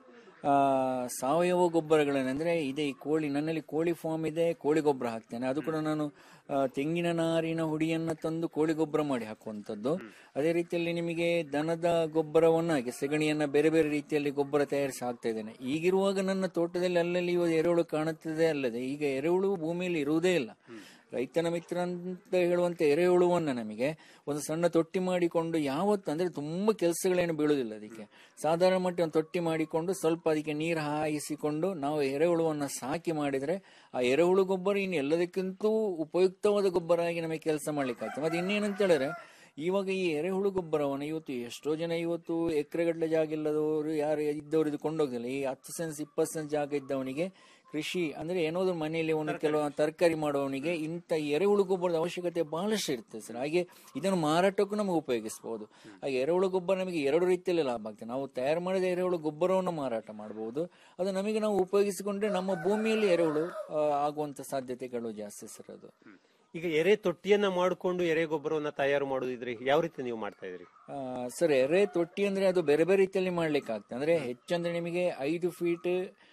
ಆ, ಸಾವಯವ ಗೊಬ್ಬರಗಳನ್ನ ಅಂದ್ರೆ ಇದೆ ಈ ಕೋಳಿ ನನ್ನಲ್ಲಿ ಕೋಳಿ ಫಾರ್ಮ್ ಇದೆ ಕೋಳಿ ಗೊಬ್ಬರ ಹಾಕ್ತೇನೆ ಅದು ಕೂಡ ನಾನು ಆ, ತೆಂಗಿನ ನಾರಿನ ಹುಡಿಯನ್ನ ತಂದು ಕೋಳಿ ಗೊಬ್ಬರ ಮಾಡಿ ಹಾಕುವಂಥದ್ದು ಅದೇ ರೀತಿಯಲ್ಲಿ ನಿಮಗೆ ದನದ ಗೊಬ್ಬರವನ್ನು ಹಾಗೆ ಸೆಗಣಿಯನ್ನ ಬೇರೆ ಬೇರೆ ರೀತಿಯಲ್ಲಿ ಗೊಬ್ಬರ ತಯಾರಿಸಿ ಹಾಕ್ತಾ ಇದ್ದೇನೆ ಈಗಿರುವಾಗ ನನ್ನ ತೋಟದಲ್ಲಿ ಅಲ್ಲಲ್ಲಿ ಇವಾಗ ಎರೆಹುಳು ಕಾಣುತ್ತದೆ ಅಲ್ಲದೆ ಈಗ ಎರೆಹುಳು ಭೂಮಿಯಲ್ಲಿ ಇರುವುದೇ ಇಲ್ಲ ರೈತನ ಮಿತ್ರ ಅಂತ ಹೇಳುವಂತ ಎರೆಹುಳುವನ್ನ ನಮಗೆ ಒಂದು ಸಣ್ಣ ತೊಟ್ಟಿ ಮಾಡಿಕೊಂಡು ಯಾವತ್ತು ಅಂದ್ರೆ ತುಂಬಾ ಕೆಲಸಗಳೇನು ಬೀಳುವುದಿಲ್ಲ ಅದಕ್ಕೆ ಸಾಧಾರಣ ಮಟ್ಟ ಒಂದು ತೊಟ್ಟಿ ಮಾಡಿಕೊಂಡು ಸ್ವಲ್ಪ ಅದಕ್ಕೆ ನೀರು ಹಾಯಿಸಿಕೊಂಡು ನಾವು ಎರೆಹುಳುವನ್ನ ಸಾಕಿ ಮಾಡಿದ್ರೆ ಆ ಎರೆಹುಳು ಗೊಬ್ಬರ ಇನ್ನು ಎಲ್ಲದಕ್ಕಿಂತೂ ಉಪಯುಕ್ತವಾದ ಗೊಬ್ಬರ ಆಗಿ ನಮಗೆ ಕೆಲಸ ಮಾಡ್ಲಿಕ್ಕೆ ಆಗ್ತದೆ ಮತ್ತೆ ಇನ್ನೇನಂತ ಹೇಳಿದ್ರೆ ಇವಾಗ ಈ ಎರೆಹುಳು ಗೊಬ್ಬರವನ್ನು ಇವತ್ತು ಎಷ್ಟೋ ಜನ ಇವತ್ತು ಎಕರೆಗಟ್ಟಲೆ ಜಾಗ ಇಲ್ಲದವರು ಯಾರು ಇದ್ದವರು ಇದು ಕೊಂಡೋಗಿಲ್ಲ ಈ ಹತ್ತು ಸೆನ್ಸ್ ಇಪ್ಪತ್ತು ಸೆನ್ಸ್ ಜಾಗ ಇದ್ದವನಿಗೆ ಕೃಷಿ ಅಂದ್ರೆ ಏನಾದ್ರು ಮನೆಯಲ್ಲಿ ಒಂದು ಕೆಲವು ತರಕಾರಿ ಮಾಡುವವನಿಗೆ ಇಂಥ ಎರೆಹುಳು ಗೊಬ್ಬರದ ಅವಶ್ಯಕತೆ ಬಹಳಷ್ಟು ಇರ್ತದೆ ಸರ್ ಹಾಗೆ ಇದನ್ನು ಮಾರಾಟಕ್ಕೂ ನಮಗೆ ಉಪಯೋಗಿಸಬಹುದು ಹಾಗೆ ಎರೆಹುಳು ಗೊಬ್ಬರ ನಮಗೆ ಎರಡು ರೀತಿಯಲ್ಲಿ ಲಾಭ ಆಗ್ತದೆ ನಾವು ತಯಾರು ಮಾಡಿದ ಎರೆಹುಳು ಗೊಬ್ಬರವನ್ನು ಮಾರಾಟ ಮಾಡಬಹುದು ಅದು ನಮಗೆ ನಾವು ಉಪಯೋಗಿಸಿಕೊಂಡ್ರೆ ನಮ್ಮ ಭೂಮಿಯಲ್ಲಿ ಎರೆಹುಳು ಆ, ಆಗುವಂತ ಸಾಧ್ಯತೆಗಳು ಜಾಸ್ತಿ ಸರ್ ಅದು ಈಗ ಎರೆ ತೊಟ್ಟಿಯನ್ನ ಮಾಡಿಕೊಂಡು ಎರೆ ಗೊಬ್ಬರವನ್ನ ತಯಾರು ಮಾಡೋದಿದ್ರೆ ಯಾವ ರೀತಿ ನೀವು ಮಾಡ್ತಾ ಇದ್ರಿ ಆ, ಸರ್ ಎರೆ ತೊಟ್ಟಿ ಅಂದ್ರೆ ಅದು ಬೇರೆ ಬೇರೆ ರೀತಿಯಲ್ಲಿ ಮಾಡ್ಲಿಕ್ಕೆ ಆಗ್ತದೆ ಅಂದ್ರೆ ಹೆಚ್ಚಂದ್ರೆ ನಿಮಗೆ ಐದು ಫೀಟ್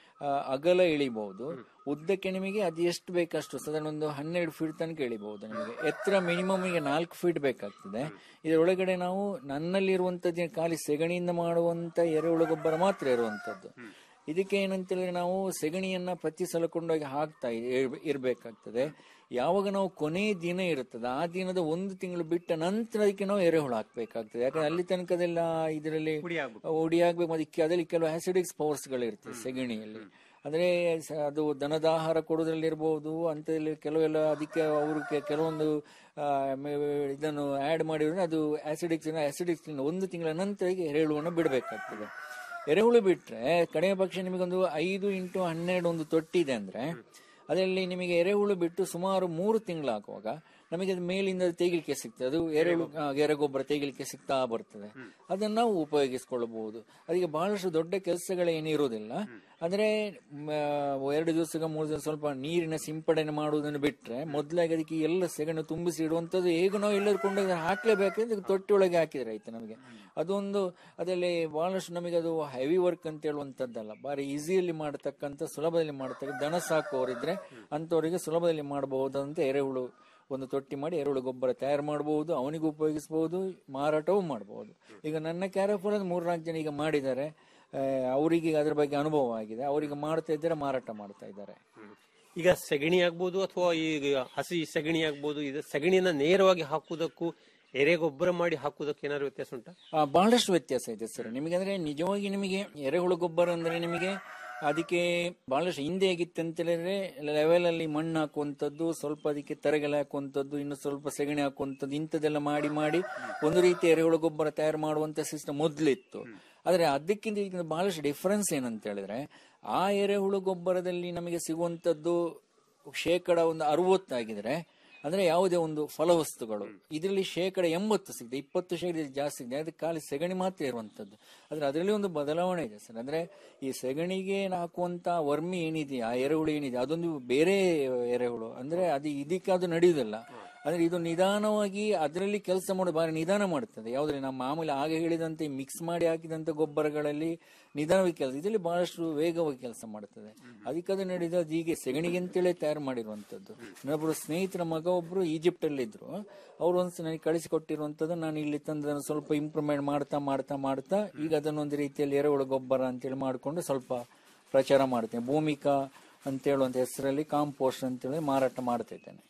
ಅಗಲ ಇಳಿಬಹುದು ಉದ್ದಕ್ಕೆ ನಿಮಗೆ ಅದು ಎಷ್ಟು ಬೇಕಷ್ಟು ಸಾಧಾರಣ ಒಂದು ಹನ್ನೆರಡು ಫೀಟ್ ತನಕ ಇಳಿಬಹುದು ನಿಮಗೆ ಎತ್ತರ ಮಿನಿಮಮ್ ಈಗ ನಾಲ್ಕು ಫೀಟ್ ಬೇಕಾಗ್ತದೆ ಇದರೊಳಗಡೆ ನಾವು ನನ್ನಲ್ಲಿರುವಂತದ್ದು ಖಾಲಿ ಸೆಗಣಿಯಿಂದ ಮಾಡುವಂತ ಎರೆಹುಳು ಗೊಬ್ಬರ ಮಾತ್ರ ಇರುವಂತದ್ದು ಇದಕ್ಕೆ ಏನಂತ ಹೇಳಿದ್ರೆ ನಾವು ಸೆಗಣಿಯನ್ನ ಪ್ರತಿ ಸಲ ಕೊಂಡೋಗಿ ಹಾಕ್ತಾ ಇರ್- ಇರ್ಬೇಕಾಗ್ತದೆ ಯಾವಾಗ ನಾವು ಕೊನೆ ದಿನ ಇರುತ್ತದೆ ಆ ದಿನದ ಒಂದು ತಿಂಗಳು ಬಿಟ್ಟ ನಂತರ ಅದಕ್ಕೆ ನಾವು ಎರೆಹುಳು ಹಾಕ್ಬೇಕಾಗ್ತದೆ ಯಾಕಂದ್ರೆ ಅಲ್ಲಿ ತನಕದೆಲ್ಲ ಇದರಲ್ಲಿ ಹುಡಿ ಆಗ್ಬೇಕು ಅದಕ್ಕೆ ಅದರಲ್ಲಿ ಕೆಲವು ಆಸಿಡಿಕ್ಸ್ ಪವರ್ಸ್ ಗಳು ಇರ್ತದೆ ಸೆಗಣಿಯಲ್ಲಿ ಅಂದ್ರೆ ಸ- ಅದು ದನದ ಆಹಾರ ಕೊಡೋದ್ರಲ್ಲಿ ಇರಬಹುದು ಅಂತದಲ್ಲಿ ಕೆಲವೆಲ್ಲ ಅದಕ್ಕೆ ಅವರು ಕೆಲವೊಂದು ಆ, ಮೆ- ಇದನ್ನು ಆಡ್ ಮಾಡಿದ್ರೆ ಅದು ಆಸಿಡಿಕ್ಸ್ ಆಸಿಡಿಕ್ಸ್ ಒಂದು ತಿಂಗಳ ನಂತರ ಎರೆಹುಳುವನ್ನು ಬಿಡಬೇಕಾಗ್ತದೆ ಎರೆಹುಳು ಬಿಟ್ರೆ ಕಡಿಮೆ ಪಕ್ಷ ನಿಮಗೊಂದು ಐದು ಇಂಟು ಹನ್ನೆರಡು ಒಂದು ತೊಟ್ಟಿ ಇದೆ ಅಂದ್ರೆ ಅದರಲ್ಲಿ ನಿಮಗೆ ಎರೆಹುಳು ಬಿಟ್ಟು ಸುಮಾರು ಮೂರು ತಿಂಗಳು ಹಾಕುವಾಗ ನಮಗೆ ಅದು ಮೇಲಿಂದ ತೆಗಿಲಿಕ್ಕೆ ಸಿಗ್ತದೆ ಅದು ಎರೆಹುಳು ಆ, ಎರೆಗೊಬ್ಬರ ತೆಗಿಲಿಕ್ಕೆ ಸಿಗ್ತಾ ಬರ್ತದೆ ಅದನ್ನ ನಾವು ಉಪಯೋಗಿಸ್ಕೊಳ್ಬಹುದು ಅದಕ್ಕೆ ಬಹಳಷ್ಟು ದೊಡ್ಡ ಕೆಲಸಗಳೇನು ಇರುವುದಿಲ್ಲ ಅಂದ್ರೆ ಮ, ಎರಡು ದಿವಸಕ್ಕೆ ಮೂರು ದಿವಸ ಸ್ವಲ್ಪ ನೀರಿನ ಸಿಂಪಡಣೆ ಮಾಡುವುದನ್ನು ಬಿಟ್ರೆ ಮೊದಲಾಗಿ ಅದಕ್ಕೆ ಎಲ್ಲ ಸೆಗಣಿ ತುಂಬಿಸಿ ಇಡುವಂಥದ್ದು ಹೇಗೂ ನಾವು ಎಲ್ಲರೂ ಕೊಂಡೋಗಿ ಹಾಕ್ಲೇಬೇಕಂದ್ರೆ ತೊಟ್ಟಿ ಒಳಗೆ ಹಾಕಿದ್ರೆ ಆಯ್ತು ನಮಗೆ ಅದೊಂದು ಅದರಲ್ಲಿ ಬಹಳಷ್ಟು ನಮಗೆ ಅದು ಹೆವಿ ವರ್ಕ್ ಅಂತ ಹೇಳುವಂತದ್ದಲ್ಲ ಬಾರಿ ಈಸಿಯಲ್ಲಿ ಮಾಡತಕ್ಕಂಥ ಸುಲಭದಲ್ಲಿ ಮಾಡತಕ್ಕ ದನ ಸಾಕುವವರಿದ್ರೆ ಅಂತವರಿಗೆ ಸುಲಭದಲ್ಲಿ ಮಾಡಬಹುದಂತ ಎರೆಹುಳು ಒಂದು ತೊಟ್ಟಿ ಮಾಡಿ ಎರೆಹುಳು ಗೊಬ್ಬರ ತಯಾರು ಮಾಡಬಹುದು ಅವನಿಗೂ ಉಪಯೋಗಿಸಬಹುದು ಮಾರಾಟವೂ ಮಾಡಬಹುದು ಈಗ ನನ್ನ ಕ್ಯಾರಫಲ್ ಮೂರ್ನಾಲ್ಕು ಜನ ಈಗ ಮಾಡಿದ್ದಾರೆ ಆ, ಅವರಿಗೆ ಅದ್ರ ಬಗ್ಗೆ ಅನುಭವ ಆಗಿದೆ ಅವರಿಗೆ ಮಾಡ್ತಾ ಇದ್ದಾರೆ ಮಾರಾಟ ಮಾಡ್ತಾ ಇದ್ದಾರೆ ಈಗ ಸೆಗಣಿ ಆಗ್ಬೋದು ಅಥವಾ ಈಗ ಹಸಿ ಸೆಗಣಿ ಆಗ್ಬೋದು ಇದು ಸೆಗಣಿಯನ್ನ ನೇರವಾಗಿ ಹಾಕುವುದಕ್ಕೂ ಎರೆ ಗೊಬ್ಬರ ಮಾಡಿ ಹಾಕುವುದಕ್ಕೆ ಏನಾದ್ರು ವ್ಯತ್ಯಾಸ ಉಂಟಾ ಆ, ಬಹಳಷ್ಟು ವ್ಯತ್ಯಾಸ ಇದೆ ಸರ್ ನಿಮಗೆ ಅಂದ್ರೆ ನಿಜವಾಗಿ ನಿಮಗೆ ಎರೆಹುಳು ಗೊಬ್ಬರ ಅಂದ್ರೆ ನಿಮಗೆ ಅದಕ್ಕೆ ಬಹಳಷ್ಟು ಹಿಂದೆ ಹೇಗಿತ್ತು ಅಂತ ಹೇಳಿದ್ರೆ ಲೆವೆಲ್ ಅಲ್ಲಿ ಮಣ್ಣು ಹಾಕುವಂಥದ್ದು ಸ್ವಲ್ಪ ಅದಕ್ಕೆ ತರಗೆಲೆ ಹಾಕುವಂಥದ್ದು ಇನ್ನು ಸ್ವಲ್ಪ ಸೆಗಣಿ ಹಾಕುವಂಥದ್ದು ಇಂಥದ್ದೆಲ್ಲ ಮಾಡಿ ಮಾಡಿ ಒಂದು ರೀತಿ ಎರೆಹುಳು ಗೊಬ್ಬರ ತಯಾರು ಮಾಡುವಂತ ಸಿಸ್ಟಮ್ ಮೊದಲಿತ್ತು ಆದ್ರೆ ಅದಕ್ಕಿಂತ ಇದಕ್ಕಿಂತ ಬಹಳಷ್ಟು ಡಿಫರೆನ್ಸ್ ಏನಂತ ಹೇಳಿದ್ರೆ ಆ ಎರೆಹುಳು ಗೊಬ್ಬರದಲ್ಲಿ ನಮಗೆ ಸಿಗುವಂತದ್ದು ಶೇಕಡ ಒಂದು ಅರವತ್ತಾಗಿದ್ರೆ ಅಂದ್ರೆ ಯಾವುದೇ ಒಂದು ಫಲವಸ್ತುಗಳು ಇದರಲ್ಲಿ ಶೇಕಡ ಎಂಬತ್ತು ಸಿಗಿದೆ ಇಪ್ಪತ್ತು ಶೇಕಡ ಜಾಸ್ತಿ ಇದೆ ಅದಕ್ಕೆ ಖಾಲಿ ಸೆಗಣಿ ಮಾತ್ರ ಇರುವಂತದ್ದು ಆದ್ರೆ ಅದರಲ್ಲಿ ಒಂದು ಬದಲಾವಣೆ ಇದೆ ಸರ್ ಅಂದ್ರೆ ಈ ಸೆಗಣಿಗೆ ಹಾಕುವಂತ ವರ್ಮಿ ಏನಿದೆ ಆ ಎರೆಹುಳು ಏನಿದೆ ಅದೊಂದು ಬೇರೆ ಎರೆಹುಳು ಅಂದ್ರೆ ಅದು ಇದಕ್ಕೆ ಅದು ನಡೆಯುವುದಿಲ್ಲ ಅಂದ್ರೆ ಇದು ನಿಧಾನವಾಗಿ ಅದರಲ್ಲಿ ಕೆಲಸ ಮಾಡೋದು ಬಾರಿ ನಿಧಾನ ಮಾಡುತ್ತದೆ ಯಾವ್ದ್ರಲ್ಲಿ ನಮ್ಮ ಮಾಮೂಲಿ ಆಗ ಹೇಳಿದಂತೆ ಮಿಕ್ಸ್ ಮಾಡಿ ಹಾಕಿದಂತ ಗೊಬ್ಬರಗಳಲ್ಲಿ ನಿಧಾನವಾಗಿ ಕೆಲಸ ಇದರಲ್ಲಿ ಬಹಳಷ್ಟು ವೇಗವಾಗಿ ಕೆಲಸ ಮಾಡುತ್ತದೆ ಅದಕ್ಕೆ ಅದು ನಡೆದ ಅದು ಹೀಗೆ ಸೆಗಣಿಗೆ ಅಂತೇಳಿ ತಯಾರು ಮಾಡಿರುವಂತದ್ದು ನನ್ನೊಬ್ರು ಸ್ನೇಹಿತರ ಮಗ ಒಬ್ರು ಈಜಿಪ್ಟ್ ಅಲ್ಲಿ ಇದ್ರು ಅವ್ರು ಒಂದ್ಸಲ ನನಗೆ ಕಳಿಸಿಕೊಟ್ಟಿರುವಂತದ್ದು ನಾನು ಇಲ್ಲಿ ತಂದು ಅದನ್ನು ಸ್ವಲ್ಪ ಇಂಪ್ರೂವ್ಮೆಂಟ್ ಮಾಡ್ತಾ ಮಾಡ್ತಾ ಮಾಡ್ತಾ ಈಗ ಅದನ್ನೊಂದು ರೀತಿಯಲ್ಲಿ ಎರೆಹುಳು ಗೊಬ್ಬರ ಅಂತೇಳಿ ಮಾಡಿಕೊಂಡು ಸ್ವಲ್ಪ ಪ್ರಚಾರ ಮಾಡ್ತೇನೆ ಭೂಮಿಕಾ ಅಂತ ಹೇಳುವಂತ ಹೆಸರಲ್ಲಿ ಕಾಂಪೋಸ್ಟ್ ಅಂತೇಳಿ ಮಾರಾಟ ಮಾಡ್ತಾ ಇದ್ದೇನೆ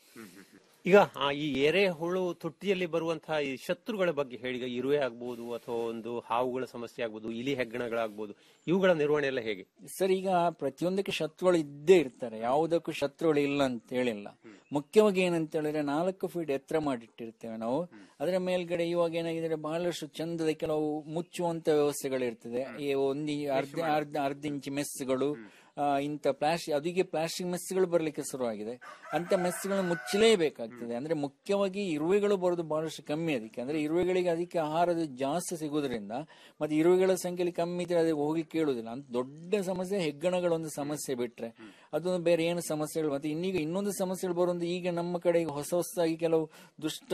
ಈಗ ಆ ಈ ಎರೆಹುಳು ತೊಟ್ಟಿಯಲ್ಲಿ ಬರುವಂತಹ ಈ ಶತ್ರುಗಳ ಬಗ್ಗೆ ಹೇಳಿ ಈಗ ಇರುವೆ ಆಗ್ಬೋದು ಅಥವಾ ಒಂದು ಹಾವುಗಳ ಸಮಸ್ಯೆ ಆಗ್ಬೋದು ಇಲಿ ಹೆಗ್ಗಣಗಳಾಗ್ಬೋದು ಇವುಗಳ ನಿರ್ವಹಣೆ ಎಲ್ಲ ಹೇಗೆ ಸರ್ ಈಗ ಪ್ರತಿಯೊಂದಕ್ಕೆ ಶತ್ರುಗಳು ಇದ್ದೇ ಇರ್ತಾರೆ ಯಾವುದಕ್ಕೂ ಶತ್ರುಗಳು ಇಲ್ಲ ಅಂತ ಹೇಳಿಲ್ಲ ಮುಖ್ಯವಾಗಿ ಏನಂತ ಹೇಳಿದ್ರೆ ನಾಲ್ಕು ಫೀಟ್ ಎತ್ತರ ಮಾಡಿಟ್ಟಿರ್ತೇವೆ ನಾವು ಅದರ ಮೇಲ್ಗಡೆ ಇವಾಗ ಏನಾಗಿದೆ ಬಹಳಷ್ಟು ಚಂದದ ಕೆಲವು ಮುಚ್ಚುವಂತ ವ್ಯವಸ್ಥೆಗಳಿರ್ತದೆ ಈ ಒಂದು ಅರ್ಧ ಅರ್ಧ ಅರ್ಧ ಇಂಚ್ ಮೆಸ್ಗಳು ಆ, ಇಂಥ ಪ್ಲಾಸ್ಟಿಕ್ ಅದಕ್ಕೆ ಪ್ಲಾಸ್ಟಿಕ್ ಮೆಸ್ಗಳು ಬರಲಿಕ್ಕೆ ಶುರುವಾಗಿದೆ ಅಂತ ಮೆಸ್ಗಳನ್ನು ಮುಚ್ಚಲೇಬೇಕಾಗ್ತದೆ ಅಂದ್ರೆ ಮುಖ್ಯವಾಗಿ ಇರುವೆಗಳು ಬರೋದು ಬಹಳಷ್ಟು ಕಮ್ಮಿ ಅದಕ್ಕೆ ಅಂದ್ರೆ ಇರುವೆಗಳಿಗೆ ಅದಕ್ಕೆ ಆಹಾರದ ಜಾಸ್ತಿ ಸಿಗೋದ್ರಿಂದ ಮತ್ತೆ ಇರುವೆಗಳ ಸಂಖ್ಯೆಯಲ್ಲಿ ಕಮ್ಮಿ ಇದ್ರೆ ಅದಕ್ಕೆ ಹೋಗಿ ಕೇಳುದಿಲ್ಲ ಅಂತ ದೊಡ್ಡ ಸಮಸ್ಯೆ ಹೆಗ್ಗಣಗಳ ಒಂದು ಸಮಸ್ಯೆ ಬಿಟ್ರೆ ಅದು ಬೇರೆ ಏನು ಸಮಸ್ಯೆಗಳು ಮತ್ತೆ ಇನ್ನೀಗ ಇನ್ನೊಂದು ಸಮಸ್ಯೆಗಳು ಬರುವುದು ಈಗ ನಮ್ಮ ಕಡೆ ಈಗ ಹೊಸ ಹೊಸದಾಗಿ ಕೆಲವು ದುಷ್ಟ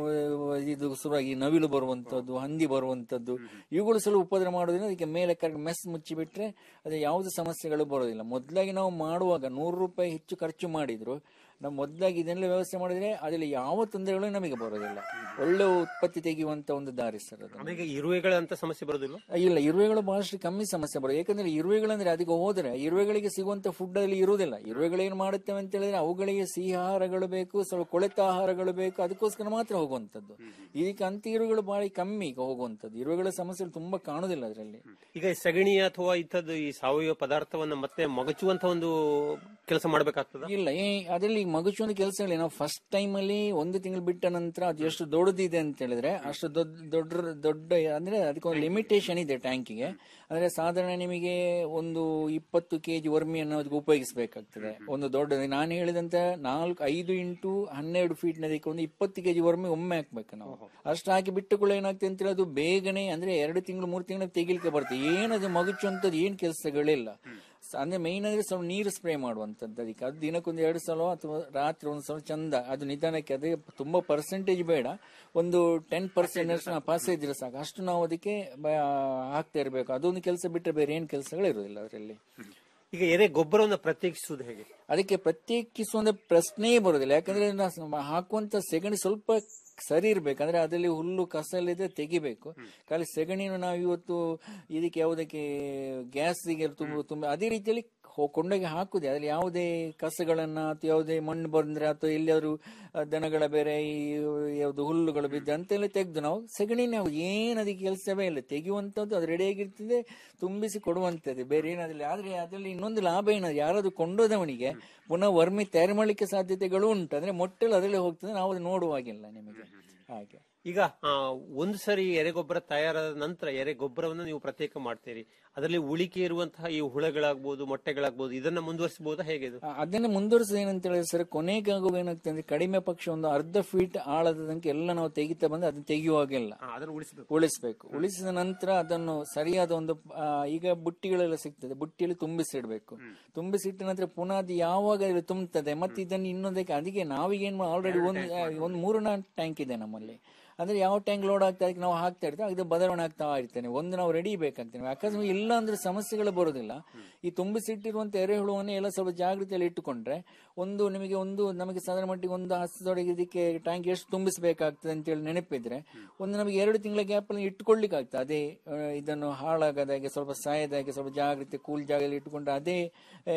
ಆ, ಇದು ಶುರುವಾಗಿ ನವಿಲು ಬರುವಂತದ್ದು ಹಂದಿ ಬರುವಂತದ್ದು ಇವುಗಳು ಸ್ವಲ್ಪ ಉಪದ್ರ ಮಾಡೋದ್ರಿಂದ ಅದಕ್ಕೆ ಮೇಲೆ ಕರೆಕ್ಟ್ ಮೆಸ್ ಮುಚ್ಚಿಬಿಟ್ರೆ ಅದು ಯಾವುದೇ ಸಮಸ್ಯೆಗಳು ಬರೋದಿಲ್ಲ ಮೊದಲಾಗಿ ನಾವು ಮಾಡುವಾಗ ನೂರು ರೂಪಾಯಿ ಹೆಚ್ಚು ಖರ್ಚು ಮಾಡಿದ್ರು ನಾವು ಮೊದಲಾಗಿ ಇದನ್ನೆಲ್ಲ ವ್ಯವಸ್ಥೆ ಮಾಡಿದ್ರೆ ಅದರಲ್ಲಿ ಯಾವ ತೊಂದರೆಗಳು ನಮಗೆ ಬರೋದಿಲ್ಲ ಒಳ್ಳೆ ಉತ್ಪತ್ತಿ ತೆಗೆಯುವಂತ ಒಂದು ದಾರಿ ಸರ್ ಅದು ಆಮೇಲೆ ಇರುವೆಗಳಂತ ಸಮಸ್ಯೆ ಬರೋದಿಲ್ಲ ಇಲ್ಲ ಇರುವೆಗಳು ಬಹಳಷ್ಟು ಕಮ್ಮಿ ಸಮಸ್ಯೆ ಬರೋದು ಯಾಕಂದ್ರೆ ಇರುವೆಗಳಂದ್ರೆ ಅದಕ್ಕೆ ಹೋದ್ರೆ ಇರುವೆಗಳಿಗೆ ಸಿಗುವಂತ ಫುಡ್ ಅಲ್ಲಿ ಇರುವುದಿಲ್ಲ ಇರುವೆಗಳು ಏನ್ ಮಾಡುತ್ತವೆ ಅಂತ ಹೇಳಿದ್ರೆ ಅವುಗಳಿಗೆ ಸಿಹಿ ಆಹಾರಗಳು ಬೇಕು ಸ್ವಲ್ಪ ಕೊಳೆತ ಆಹಾರಗಳು ಬೇಕು ಅದಕ್ಕೋಸ್ಕರ ಮಾತ್ರ ಹೋಗುವಂತದ್ದು ಇದಕ್ಕೆ ಅಂತ ಇರುವೆಗಳು ಬಹಳ ಕಮ್ಮಿ ಈಗ ಹೋಗುವಂತದ್ದು ಇರುವೆಗಳ ಸಮಸ್ಯೆಗಳು ತುಂಬಾ ಕಾಣುದಿಲ್ಲ ಅದರಲ್ಲಿ ಈಗ ಈ ಸಗಣಿ ಅಥವಾ ಇಂಥದ್ದು ಈ ಸಾವಯವ ಪದಾರ್ಥವನ್ನ ಮತ್ತೆ ಮಗಚುವಂತ ಒಂದು ಕೆಲಸ ಮಾಡ್ಬೇಕಾಗ್ತದ ಇಲ್ಲ ಏ ಅದರಲ್ಲಿ ಮಗುಚುವಂತ ಕೆಲಸಗಳು ನಾವು ಫಸ್ಟ್ ಟೈಮ್ ಅಲ್ಲಿ ಒಂದು ತಿಂಗಳು ಬಿಟ್ಟ ನಂತರ ಅದು ಎಷ್ಟು ದೊಡ್ಡದಿದೆ ಅಂತ ಹೇಳಿದ್ರೆ ಅಷ್ಟು ದೊಡ್ಡ ದೊಡ್ಡ ದೊಡ್ಡ ಅಂದ್ರೆ ಅದಕ್ಕೊಂದು ಲಿಮಿಟೇಷನ್ ಇದೆ ಟ್ಯಾಂಕಿಗೆ ಅಂದ್ರೆ ಸಾಧಾರಣ ನಿಮಗೆ ಒಂದು ಇಪ್ಪತ್ತು ಕೆಜಿ ವರ್ಮಿ ಅನ್ನೋದಕ್ಕೆ ಉಪಯೋಗಿಸಬೇಕಾಗ್ತದೆ ಒಂದು ದೊಡ್ಡ ನಾನು ಹೇಳಿದಂತೆ ನಾಲ್ಕು ಐದು ಇಂಟು ಹನ್ನೆರಡು ಫೀಟ್ ನದಕ್ಕೆ ಒಂದು ಇಪ್ಪತ್ತು ಕೆಜಿ ವರ್ಮಿ ಒಮ್ಮೆ ಹಾಕ್ಬೇಕು ನಾವು ಅಷ್ಟು ಹಾಕಿ ಬಿಟ್ಟುಕೊಳ್ಳೋ ಏನಾಗ್ತದೆ ಅಂತ ಹೇಳಿ ಅದು ಬೇಗನೆ ಅಂದ್ರೆ ಎರಡು ತಿಂಗಳು ಮೂರು ತಿಂಗಳು ತೆಗಿಲಿಕ್ಕೆ ಬರ್ತದೆ ಏನದು ಮಗುಚುವಂತದ್ದು ಏನ್ ಕೆಲಸಗಳಿಲ್ಲ ಸ- ಅಂದ್ರೆ ಮೇನ್ ಅಂದ್ರೆ ಸ್ವಲ್ಪ ನೀರು ಸ್ಪ್ರೇ ಮಾಡುವಂತದ್ದು ಅದಕ್ಕೆ ಅದು ದಿನಕ್ಕೊಂದು ಎರಡು ಸಲ ಅಥವಾ ರಾತ್ರಿ ಒಂದು ಸಲ ಚಂದ ಅದು ನಿಧಾನಕ್ಕೆ ಅದೇ ತುಂಬಾ ಪರ್ಸೆಂಟೇಜ್ ಬೇಡ ಒಂದು ಟೆನ್ ಪರ್ಸೆಂಟ್ ಪಾಸ್ ಇದ್ರೆ ಸಾಕು ಅಷ್ಟು ನಾವು ಅದಕ್ಕೆ ಬ- ಹಾಕ್ತಾ ಇರಬೇಕು ಅದೊಂದು ಕೆಲಸ ಬಿಟ್ಟರೆ ಬೇರೆ ಏನು ಕೆಲಸಗಳು ಇರೋದಿಲ್ಲ ಅದರಲ್ಲಿ ಈಗ ಎರೆ ಗೊಬ್ಬರವನ್ನು ಪ್ರತ್ಯೇಕಿಸುವುದು ಹೇಗೆ ಅದಕ್ಕೆ ಪ್ರತ್ಯೇಕಿಸುವಂತ ಪ್ರಶ್ನೆಯೇ ಬರೋದಿಲ್ಲ ಯಾಕಂದ್ರೆ ನಾವು ಸ- ಹಾಕುವಂತ ಸೆಗಣಿ ಸ್ವಲ್ಪ ಸರಿ ಇರ್ಬೇಕು ಅಂದ್ರೆ ಅದರಲ್ಲಿ ಹುಲ್ಲು ಕಸ ಎಲ್ಲ ಇದ್ರೆ ತೆಗಿಬೇಕು ಖಾಲಿ ಸೆಗಣಿನ ನಾವು ಇವತ್ತು ಇದಕ್ಕೆ ಯಾವುದಕ್ಕೆ ಗ್ಯಾಸಿಗೆ ತುಂಬ ತುಂಬ ಅದೇ ರೀತಿಯಲ್ಲಿ ಹೋ- ಕೊಂಡೋಗಿ ಹಾಕುದೆ ಅದ್ರಲ್ಲಿ ಯಾವುದೇ ಕಸಗಳನ್ನ ಅಥವಾ ಯಾವುದೇ ಮಣ್ಣು ಬಂದ್ರೆ ಅಥವಾ ಎಲ್ಲಿಯಾದ್ರೂ ಆ, ದನಗಳ ಬೇರೆ ಈ ಯಾವ್ದು ಹುಲ್ಲುಗಳು ಬಿದ್ದು ಅಂತೆಲ್ಲ ತೆಗೆದು ನಾವು ಸೆಗಣಿ ನಾವು ಏನು ಅದಕ್ಕೆ ಕೆಲಸವೇ ಇಲ್ಲ ತೆಗೆಯುವಂಥದ್ದು ಅದು ರೆಡಿಯಾಗಿರ್ತದೆ ತುಂಬಿಸಿ ಕೊಡುವಂಥದ್ದು ಬೇರೆ ಏನಾದ್ರಲ್ಲಿ ಆದ್ರೆ ಅದರಲ್ಲಿ ಇನ್ನೊಂದು ಲಾಭ ಏನಾದ್ರೆ ಯಾರಾದ್ರೂ ಕೊಂಡೋದವನಿಗೆ ಪುನಃ ವರ್ಮಿ ತಯಾರು ಮಾಡ್ಲಿಕ್ಕೆ ಸಾಧ್ಯತೆಗಳು ಉಂಟು ಅಂದ್ರೆ ಮೊಟ್ಟೆಲ್ಲ ಅದರಲ್ಲಿ ಹೋಗ್ತದೆ ನಾವು ಅದು ನೋಡುವಾಗಿಲ್ಲ ನಿಮಗೆ ಹಾಗೆ ಈಗ ಆ, ಒಂದು ಸರಿ ಎರೆಗೊಬ್ಬರ ತಯಾರಾದ ನಂತರ ಎರೆ ಗೊಬ್ಬರವನ್ನು ನೀವು ಪ್ರತ್ಯೇಕ ಮಾಡ್ತೀರಿ ಅದರಲ್ಲಿ ಉಳಿಕೆ ಇರುವಂತಹ ಈ ಹುಳಗಳಾಗ್ಬೋದು ಮೊಟ್ಟೆಗಳಾಗ್ಬೋದು ಇದನ್ನ ಮುಂದುವರಿಸಬಹುದಾ ಹೇಗೆ ಇದು ಆ, ಅದನ್ನ ಮುಂದುವರಿಸೋದು ಏನಂತ ಹೇಳಿದ್ರೆ ಸರ್ ಕೊನೆಗಾಗುವ ಏನಾಗ್ತದೆ ಅಂದ್ರೆ ಕಡಿಮೆ ಪಕ್ಷ ಒಂದು ಅರ್ಧ ಫೀಟ್ ಆಳದ ತನಕ ಎಲ್ಲ ನಾವು ತೆಗಿತಾ ಬಂದು ಅದನ್ನ ತೆಗೆಯುವಾಗೆಲ್ಲ ಅದನ್ನು ಉಳಿಸಬೇಕು ಉಳಿಸ್ಬೇಕು ಉಳಿಸಿದ ನಂತರ ಅದನ್ನು ಸರಿಯಾದ ಒಂದು ಆ, ಈಗ ಬುಟ್ಟಿಗಳೆಲ್ಲ ಸಿಗ್ತದೆ ಬುಟ್ಟಿಯಲ್ಲಿ ತುಂಬಿಸಿಡ್ಬೇಕು ತುಂಬಿಸಿಟ್ಟ ನಂತರ ಪುನಃ ಅದು ಯಾವಾಗ ಅದು ತುಂಬುತ್ತದೆ ಮತ್ತೆ ಇದನ್ನು ಇನ್ನೊಂದಕ್ಕೆ ಅದಕ್ಕೆ ನಾವೀಗೇನ್ ಆಲ್ರೆಡಿ ಒಂದು ಆ, ಒಂದು ಮೂರು ನಾಲ್ಕು ಟ್ಯಾಂಕ್ ಇದೆ ನಮ್ಮಲ್ಲಿ ಅಂದ್ರೆ ಯಾವ ಟ್ಯಾಂಕ್ ಲೋಡ್ ಆಗ್ತಾ ಅದಕ್ಕೆ ನಾವು ಹಾಕ್ತಾ ಇರ್ತೇವೆ ಅದು ಬದಲಾವಣೆ ಆಗ್ತಾ ಇರ್ತೇನೆ ಒಂದು ನಾವು ರೆಡಿ ಬೇಕಾಗ್ತೇವೆ ಅಕಸ್ಮಾತ್ ಇಲ್ಲ ಅಂದ್ರೆ ಸಮಸ್ಯೆಗಳು ಬರೋದಿಲ್ಲ ಈ ತುಂಬಿಸಿಟ್ಟಿರುವಂತ ಎರೆಹುಳುವನ್ನೇ ಎಲ್ಲ ಸ್ವಲ್ಪ ಜಾಗೃತಿಯಲ್ಲಿ ಇಟ್ಟುಕೊಂಡ್ರೆ ಒಂದು ನಿಮಗೆ ಒಂದು ನಮಗೆ ಸಾಧಾರಣ ಮಟ್ಟಿಗೆ ಒಂದು ಹಸ್ತದೊಳಗೆ ಇದಕ್ಕೆ ಟ್ಯಾಂಕ್ ಎಷ್ಟು ತುಂಬಿಸಬೇಕಾಗ್ತದೆ ಅಂತೇಳಿ ನೆನಪಿದ್ರೆ ಒಂದು ನಮಗೆ ಎರಡು ತಿಂಗಳ ಗ್ಯಾಪ್ ಅಲ್ಲಿ ಇಟ್ಕೊಳ್ಲಿಕ್ಕೆ ಆಗ್ತದೆ ಅದೇ ಆ, ಇದನ್ನು ಹಾಳಾಗದಾಗೆ ಸ್ವಲ್ಪ ಸಾಯದಾಗೆ ಸ್ವಲ್ಪ ಜಾಗೃತಿ ಕೂಲ್ ಜಾಗದಲ್ಲಿ ಇಟ್ಟುಕೊಂಡ್ರೆ ಅದೇ ಆ,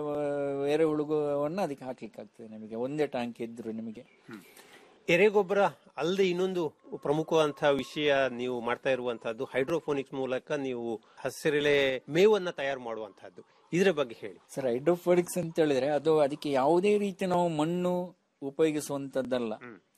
ಎರೆಹುಳುಗವನ್ನು ಅದಕ್ಕೆ ಹಾಕ್ಲಿಕ್ಕೆ ಆಗ್ತದೆ ನಮಗೆ ಒಂದೇ ಟ್ಯಾಂಕ್ ಇದ್ರು ನಿಮಗೆ ಎರೆಗೊಬ್ಬರ ಅಲ್ಲದೆ ಇನ್ನೊಂದು ಪ್ರಮುಖವಂತಹ ವಿಷಯ ನೀವು ಮಾಡ್ತಾ ಇರುವಂತಹದ್ದು ಹೈಡ್ರೋಫೋನಿಕ್ಸ್ ಮೂಲಕ ನೀವು ಹಸಿರೆಲೆ ಮೇವನ್ನ ತಯಾರು ಮಾಡುವಂತಹದ್ದು ಇದರ ಬಗ್ಗೆ ಹೇಳಿ ಸರ್ ಹೈಡ್ರೋಫೋನಿಕ್ಸ್ ಅಂತ ಹೇಳಿದ್ರೆ ಅದು ಅದಕ್ಕೆ ಯಾವುದೇ ರೀತಿ ನಾವು ಮಣ್ಣು ಉಪಯೋಗಿಸುವಂತದ್ದಲ್ಲ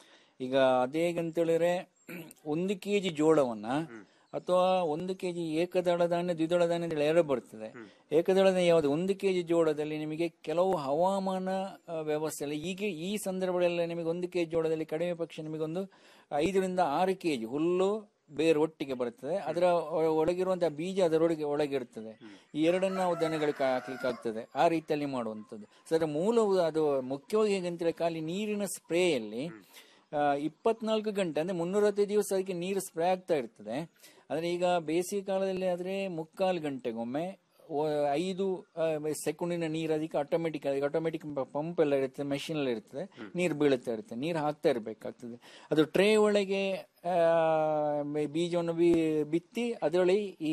ಈಗ ಅದೇ ಅಂತ ಹೇಳಿದ್ರೆ ಒಂದು ಕೆಜಿ ಜೋಳವನ್ನ ಅಥವಾ ಒಂದು ಕೆಜಿ ಏಕದಳ ಧಾನ್ಯ ದ್ವಿದಳ ಧಾನ್ಯ ಅಂತ ಹೇಳಿ ಎರಡು ಬರ್ತದೆ ಏಕದಳ ಧಾನ್ಯ ಯಾವುದು ಒಂದು ಕೆಜಿ ಜೋಳದಲ್ಲಿ ನಿಮಗೆ ಕೆಲವು ಹವಾಮಾನ ಆ, ವ್ಯವಸ್ಥೆಯಲ್ಲಿ ಈಗ ಈ ಸಂದರ್ಭದಲ್ಲಿ ನಿಮಗೆ ಒಂದು ಕೆಜಿ ಜೋಳದಲ್ಲಿ ಕಡಿಮೆ ಪಕ್ಷ ನಿಮಗೆ ಒಂದು ಐದರಿಂದ ಆರು ಕೆಜಿ ಹುಲ್ಲು ಬೇರೆ ಒಟ್ಟಿಗೆ ಬರ್ತದೆ ಅದರ ಒ- ಒಳಗಿರುವಂತಹ ಬೀಜ ಅದರೊಳಗೆ ಒಳಗಿರ್ತದೆ ಈ ಎರಡನ್ನು ನಾವು ದನಗಳಿಗೆ ಹಾಕ್ಲಿಕ್ಕೆ ಆಗ್ತದೆ ಆ ರೀತಿಯಲ್ಲಿ ಮಾಡುವಂಥದ್ದು ಸೊ ಅದರ ಮೂಲವು ಅದು ಮುಖ್ಯವಾಗಿ ಹೇಗಂತೇಳಿ ಖಾಲಿ ನೀರಿನ ಸ್ಪ್ರೇಯಲ್ಲಿ ಇಪ್ಪತ್ನಾಲ್ಕು ಗಂಟೆ ಅಂದ್ರೆ ಮುನ್ನೂರತ್ತೈದು ದಿವಸ ಅದಕ್ಕೆ ನೀರು ಸ್ಪ್ರೇ ಆಗ್ತಾ ಇರ್ತದೆ ಅಂದ್ರೆ ಈಗ ಬೇಸಿಗೆ ಕಾಲದಲ್ಲಿ ಆದ್ರೆ ಮುಕ್ಕಾಲು ಗಂಟೆಗೊಮ್ಮೆ ಓ- ಐದು ಸೆಕೆಂಡಿನ ನೀರು ಅದಕ್ಕೆ ಆಟೋಮೆಟಿಕ್ ಆಟೋಮೆಟಿಕ್ ಪಂಪ್ ಎಲ್ಲ ಇರ್ತದೆ ಮೆಷಿನ್ ಎಲ್ಲ ಇರ್ತದೆ ನೀರು ಬೀಳುತ್ತಾ ಇರುತ್ತೆ ನೀರು ಹಾಕ್ತಾ ಇರಬೇಕಾಗ್ತದೆ ಅದು ಟ್ರೇ ಒಳಗೆ ಆ, ಬೆ- ಬೀಜವನ್ನು ಬಿ ಬಿತ್ತಿ ಅದರೊಳಗೆ ಈ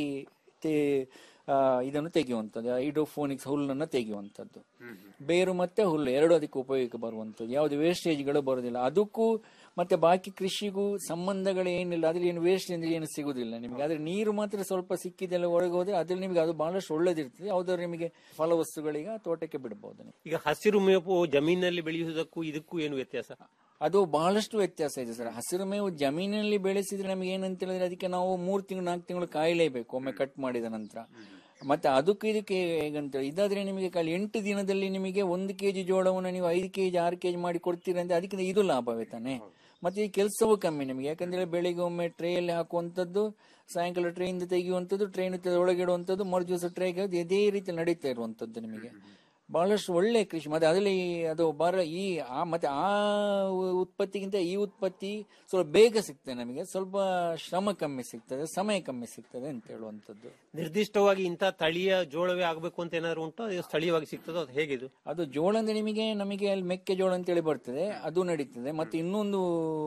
ತೇ- ಆ, ಇದನ್ನು ತೆಗೆಯುವಂಥದ್ದು ಹೈಡ್ರೋಫೋನಿಕ್ಸ್ ಹುಲ್ಲನ್ನು ತೆಗೆಯುವಂಥದ್ದು ಬೇರು ಮತ್ತೆ ಹುಲ್ಲು ಎರಡು ಅದಕ್ಕೆ ಉಪಯೋಗಕ್ಕೆ ಬರುವಂಥದ್ದು ಯಾವುದು ವೇಸ್ಟೇಜ್ಗಳು ಬರೋದಿಲ್ಲ ಅದಕ್ಕೂ ಮತ್ತೆ ಬಾಕಿ ಕೃಷಿಗೂ ಸಂಬಂಧಗಳು ಏನಿಲ್ಲ ಅದ್ರಲ್ಲಿ ಏನು ವೇಸ್ಟ್ ಅಂದ್ರೆ ಏನು ಸಿಗುದಿಲ್ಲ ನಿಮಗೆ ಆದ್ರೆ ನೀರು ಮಾತ್ರ ಸ್ವಲ್ಪ ಸಿಕ್ಕಿದೆಲ್ಲ ಒಳಗೆ ಹೋದ್ರೆ ಅದ್ರಲ್ಲಿ ನಿಮಗೆ ಅದು ಬಹಳಷ್ಟು ಒಳ್ಳೇದಿರ್ತದೆ ಯಾವ್ದಾದ್ರು ನಿಮಗೆ ಫಲವಸ್ತುಗಳಿಗೆ ಆ ತೋಟಕ್ಕೆ ಬಿಡಬಹುದು ನೀವು. ಈಗ ಹಸಿರು ಮೇವು ಜಮೀನಲ್ಲಿ ಬೆಳೆಯುವುದಕ್ಕೂ ಇದಕ್ಕೂ ಏನು ವ್ಯತ್ಯಾಸ ಅದು ಬಹಳಷ್ಟು ವ್ಯತ್ಯಾಸ ಇದೆ ಸರ್ ಹಸಿರು ಮೇವು ಜಮೀನಲ್ಲಿ ಬೆಳೆಸಿದ್ರೆ ನಮಗೆ ಏನಂತ ಹೇಳಿದ್ರೆ ಅದಕ್ಕೆ ನಾವು ಮೂರು ತಿಂಗಳು ನಾಲ್ಕು ತಿಂಗಳು ಕಾಯಲೇಬೇಕು ಒಮ್ಮೆ ಕಟ್ ಮಾಡಿದ ನಂತರ ಮತ್ತೆ ಅದಕ್ಕೆ ಇದಕ್ಕೆ ಹೇಗಂತ ಇದಾದ್ರೆ ನಿಮಗೆ ಖಾಲಿ ಎಂಟು ದಿನದಲ್ಲಿ ನಿಮಗೆ ಒಂದು ಕೆಜಿ ಜೋಳವನ್ನು ನೀವು ಐದು ಕೆಜಿ ಆರು ಕೆಜಿ ಮಾಡಿ ಕೊಡ್ತೀರಾ ಅಂದ್ರೆ ಅದಕ್ಕಿಂತ ಇದು ಲಾಭವೇ ತಾನೆ ಮತ್ತೆ ಈ ಕೆಲಸವೂ ಕಮ್ಮಿ ನಿಮಗೆ ಯಾಕಂದ್ರೆ ಬೆಳಿಗ್ಗೆ ಒಮ್ಮೆ ಟ್ರೇಯಲ್ಲಿ ಹಾಕುವಂಥದ್ದು ಸಾಯಂಕಾಲ ಟ್ರೈನ್ ತೆಗೆಯುವಂಥದ್ದು ಟ್ರೈನ್ ಒಳಗಿಡುವಂಥದ್ದು ಮರು ದಿವಸ ಟ್ರೇಗೆ ಇದೇ ರೀತಿ ನಡೀತಾ ಇರುವಂಥದ್ದು ನಿಮಗೆ ಬಹಳಷ್ಟು ಒಳ್ಳೆ ಕೃಷಿ ಮತ್ತೆ ಅದರಲ್ಲಿ ಅದು ಬರ ಈ ಆ ಮತ್ತೆ ಆ ಉತ್ಪತ್ತಿಗಿಂತ ಈ ಉತ್ಪತ್ತಿ ಸ್ವಲ್ಪ ಬೇಗ ಸಿಗ್ತದೆ ನಮಗೆ ಸ್ವಲ್ಪ ಶ್ರಮ ಕಮ್ಮಿ ಸಿಗ್ತದೆ ಸಮಯ ಕಮ್ಮಿ ಸಿಗ್ತದೆ ಅಂತ ಹೇಳುವಂಥದ್ದು ನಿರ್ದಿಷ್ಟವಾಗಿ ಇಂಥ ತಳಿಯ ಜೋಳವೇ ಆಗಬೇಕು ಅಂತ ಏನಾದ್ರು ಉಂಟು ಅದು ಸ್ಥಳೀಯವಾಗಿ ಸಿಗ್ತದೋ ಅದು ಹೇಗಿದು ಅದು ಜೋಳ ಅಂದ್ರೆ ನಿಮಗೆ ನಮಗೆ ಅಲ್ಲಿ ಮೆಕ್ಕೆಜೋಳ ಅಂತೇಳಿ ಬರ್ತದೆ ಅದು ನಡೀತದೆ ಮತ್ತೆ ಇನ್ನೊಂದು